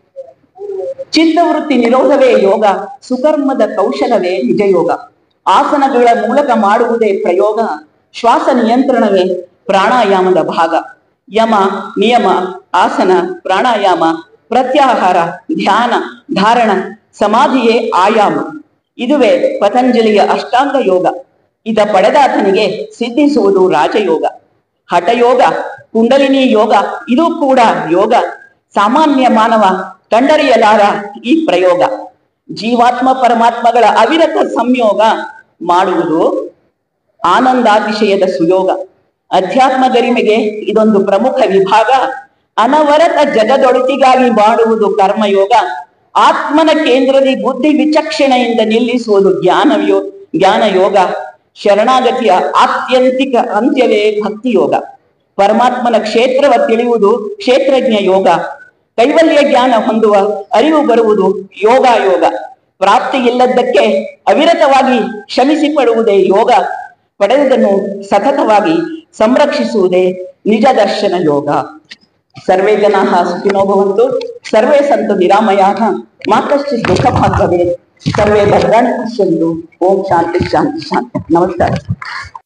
ಚಿತ್ತವೃತ್ತಿ ನಿರೋಧವೇ ಯೋಗ ಸುಕರ್ಮದ ಕೌಶಲವೇ ನಿಜ ಯೋಗ ಆಸನಗಳ ಮೂಲಕ ಮಾಡುವುದೇ ಪ್ರಯೋಗ ಶ್ವಾಸ ನಿಯಂತ್ರಣವೇ ಪ್ರಾಣಾಯಾಮದ ಭಾಗ ಯಮ ನಿಯಮ ಆಸನ ಪ್ರಾಣಾಯಾಮ ಪ್ರತ್ಯಾಹಾರ ಧ್ಯಾನ ಧಾರಣ ಸಮಾಧಿಯೇ ಆಯಾಮ ಇದುವೇ ಪತಂಜಲಿಯ ಅಷ್ಟಾಂಗ ಯೋಗ ಇದ ಪಡೆದಾತನಿಗೆ ಸಿದ್ಧಿಸುವುದು ರಾಜಯೋಗ ಹಠಯೋಗ ಕುಂಡಲಿನಿ ಯೋಗ ಇದು ಕೂಡ ಯೋಗ ಸಾಮಾನ್ಯ ಮಾನವ ಕಂಡರಿಯಲಾರ ಈ ಪ್ರಯೋಗ ಜೀವಾತ್ಮ ಪರಮಾತ್ಮಗಳ ಅವಿರತ ಸಂಯೋಗ ಮಾಡುವುದು ಆನಂದಾತಿಶಯದ ಸುಯೋಗ ಅಧ್ಯಾತ್ಮ ಗರಿಮೆಗೆ ಇದೊಂದು ಪ್ರಮುಖ ವಿಭಾಗ ಅನವರತ ಜಗದೊಡತಿಗಾಗಿ ಮಾಡುವುದು ಕರ್ಮಯೋಗ ಆತ್ಮನ ಕೇಂದ್ರದಿ ಬುದ್ಧಿ ವಿಚಕ್ಷಣೆಯಿಂದ ನಿಲ್ಲಿಸುವುದು ಜ್ಞಾನಯೋ ಜ್ಞಾನ ಯೋಗ ಶರಣಾಗತಿಯ ಆತ್ಯಂತಿಕ ಅಂತ್ಯವೇ ಭಕ್ತಿ ಯೋಗ ಪರಮಾತ್ಮನ ಕ್ಷೇತ್ರವ ತಿಳಿಯುವುದು ಕ್ಷೇತ್ರಜ್ಞ ಯೋಗ ಕೈವಲ್ಯ ಜ್ಞಾನ ಹೊಂದುವ ಅರಿವು ಬರುವುದು ಯೋಗ ಯೋಗ ಪ್ರಾಪ್ತಿ ಇಲ್ಲದ್ದಕ್ಕೆ ಅವಿರತವಾಗಿ ಶ್ರಮಿಸಿ ಪಡುವುದೇ ಯೋಗ ಪಡೆದದನ್ನು ಸತತವಾಗಿ ಸಂರಕ್ಷಿಸುವುದೇ ನಿಜ ದರ್ಶನ ಯೋಗ ಸರ್ವೇ ಜನಾಃ ಸುಖಿನೋ ಭವಂತು ಸರ್ವೇ ಸಂತು ನಿರಾಮಯಾಃ ಮಾ ಕಶ್ಚಿತ್ ದುಃಖ ಭಾಗ್ಯವೇ ಸರ್ವೇ ಭದ್ರಾಣಿ ಪಶ್ಯಂತು ಓಂ ಶಾಂತಿ ಶಾಂತಿ ಶಾಂತಿ ನಮಸ್ಕಾರ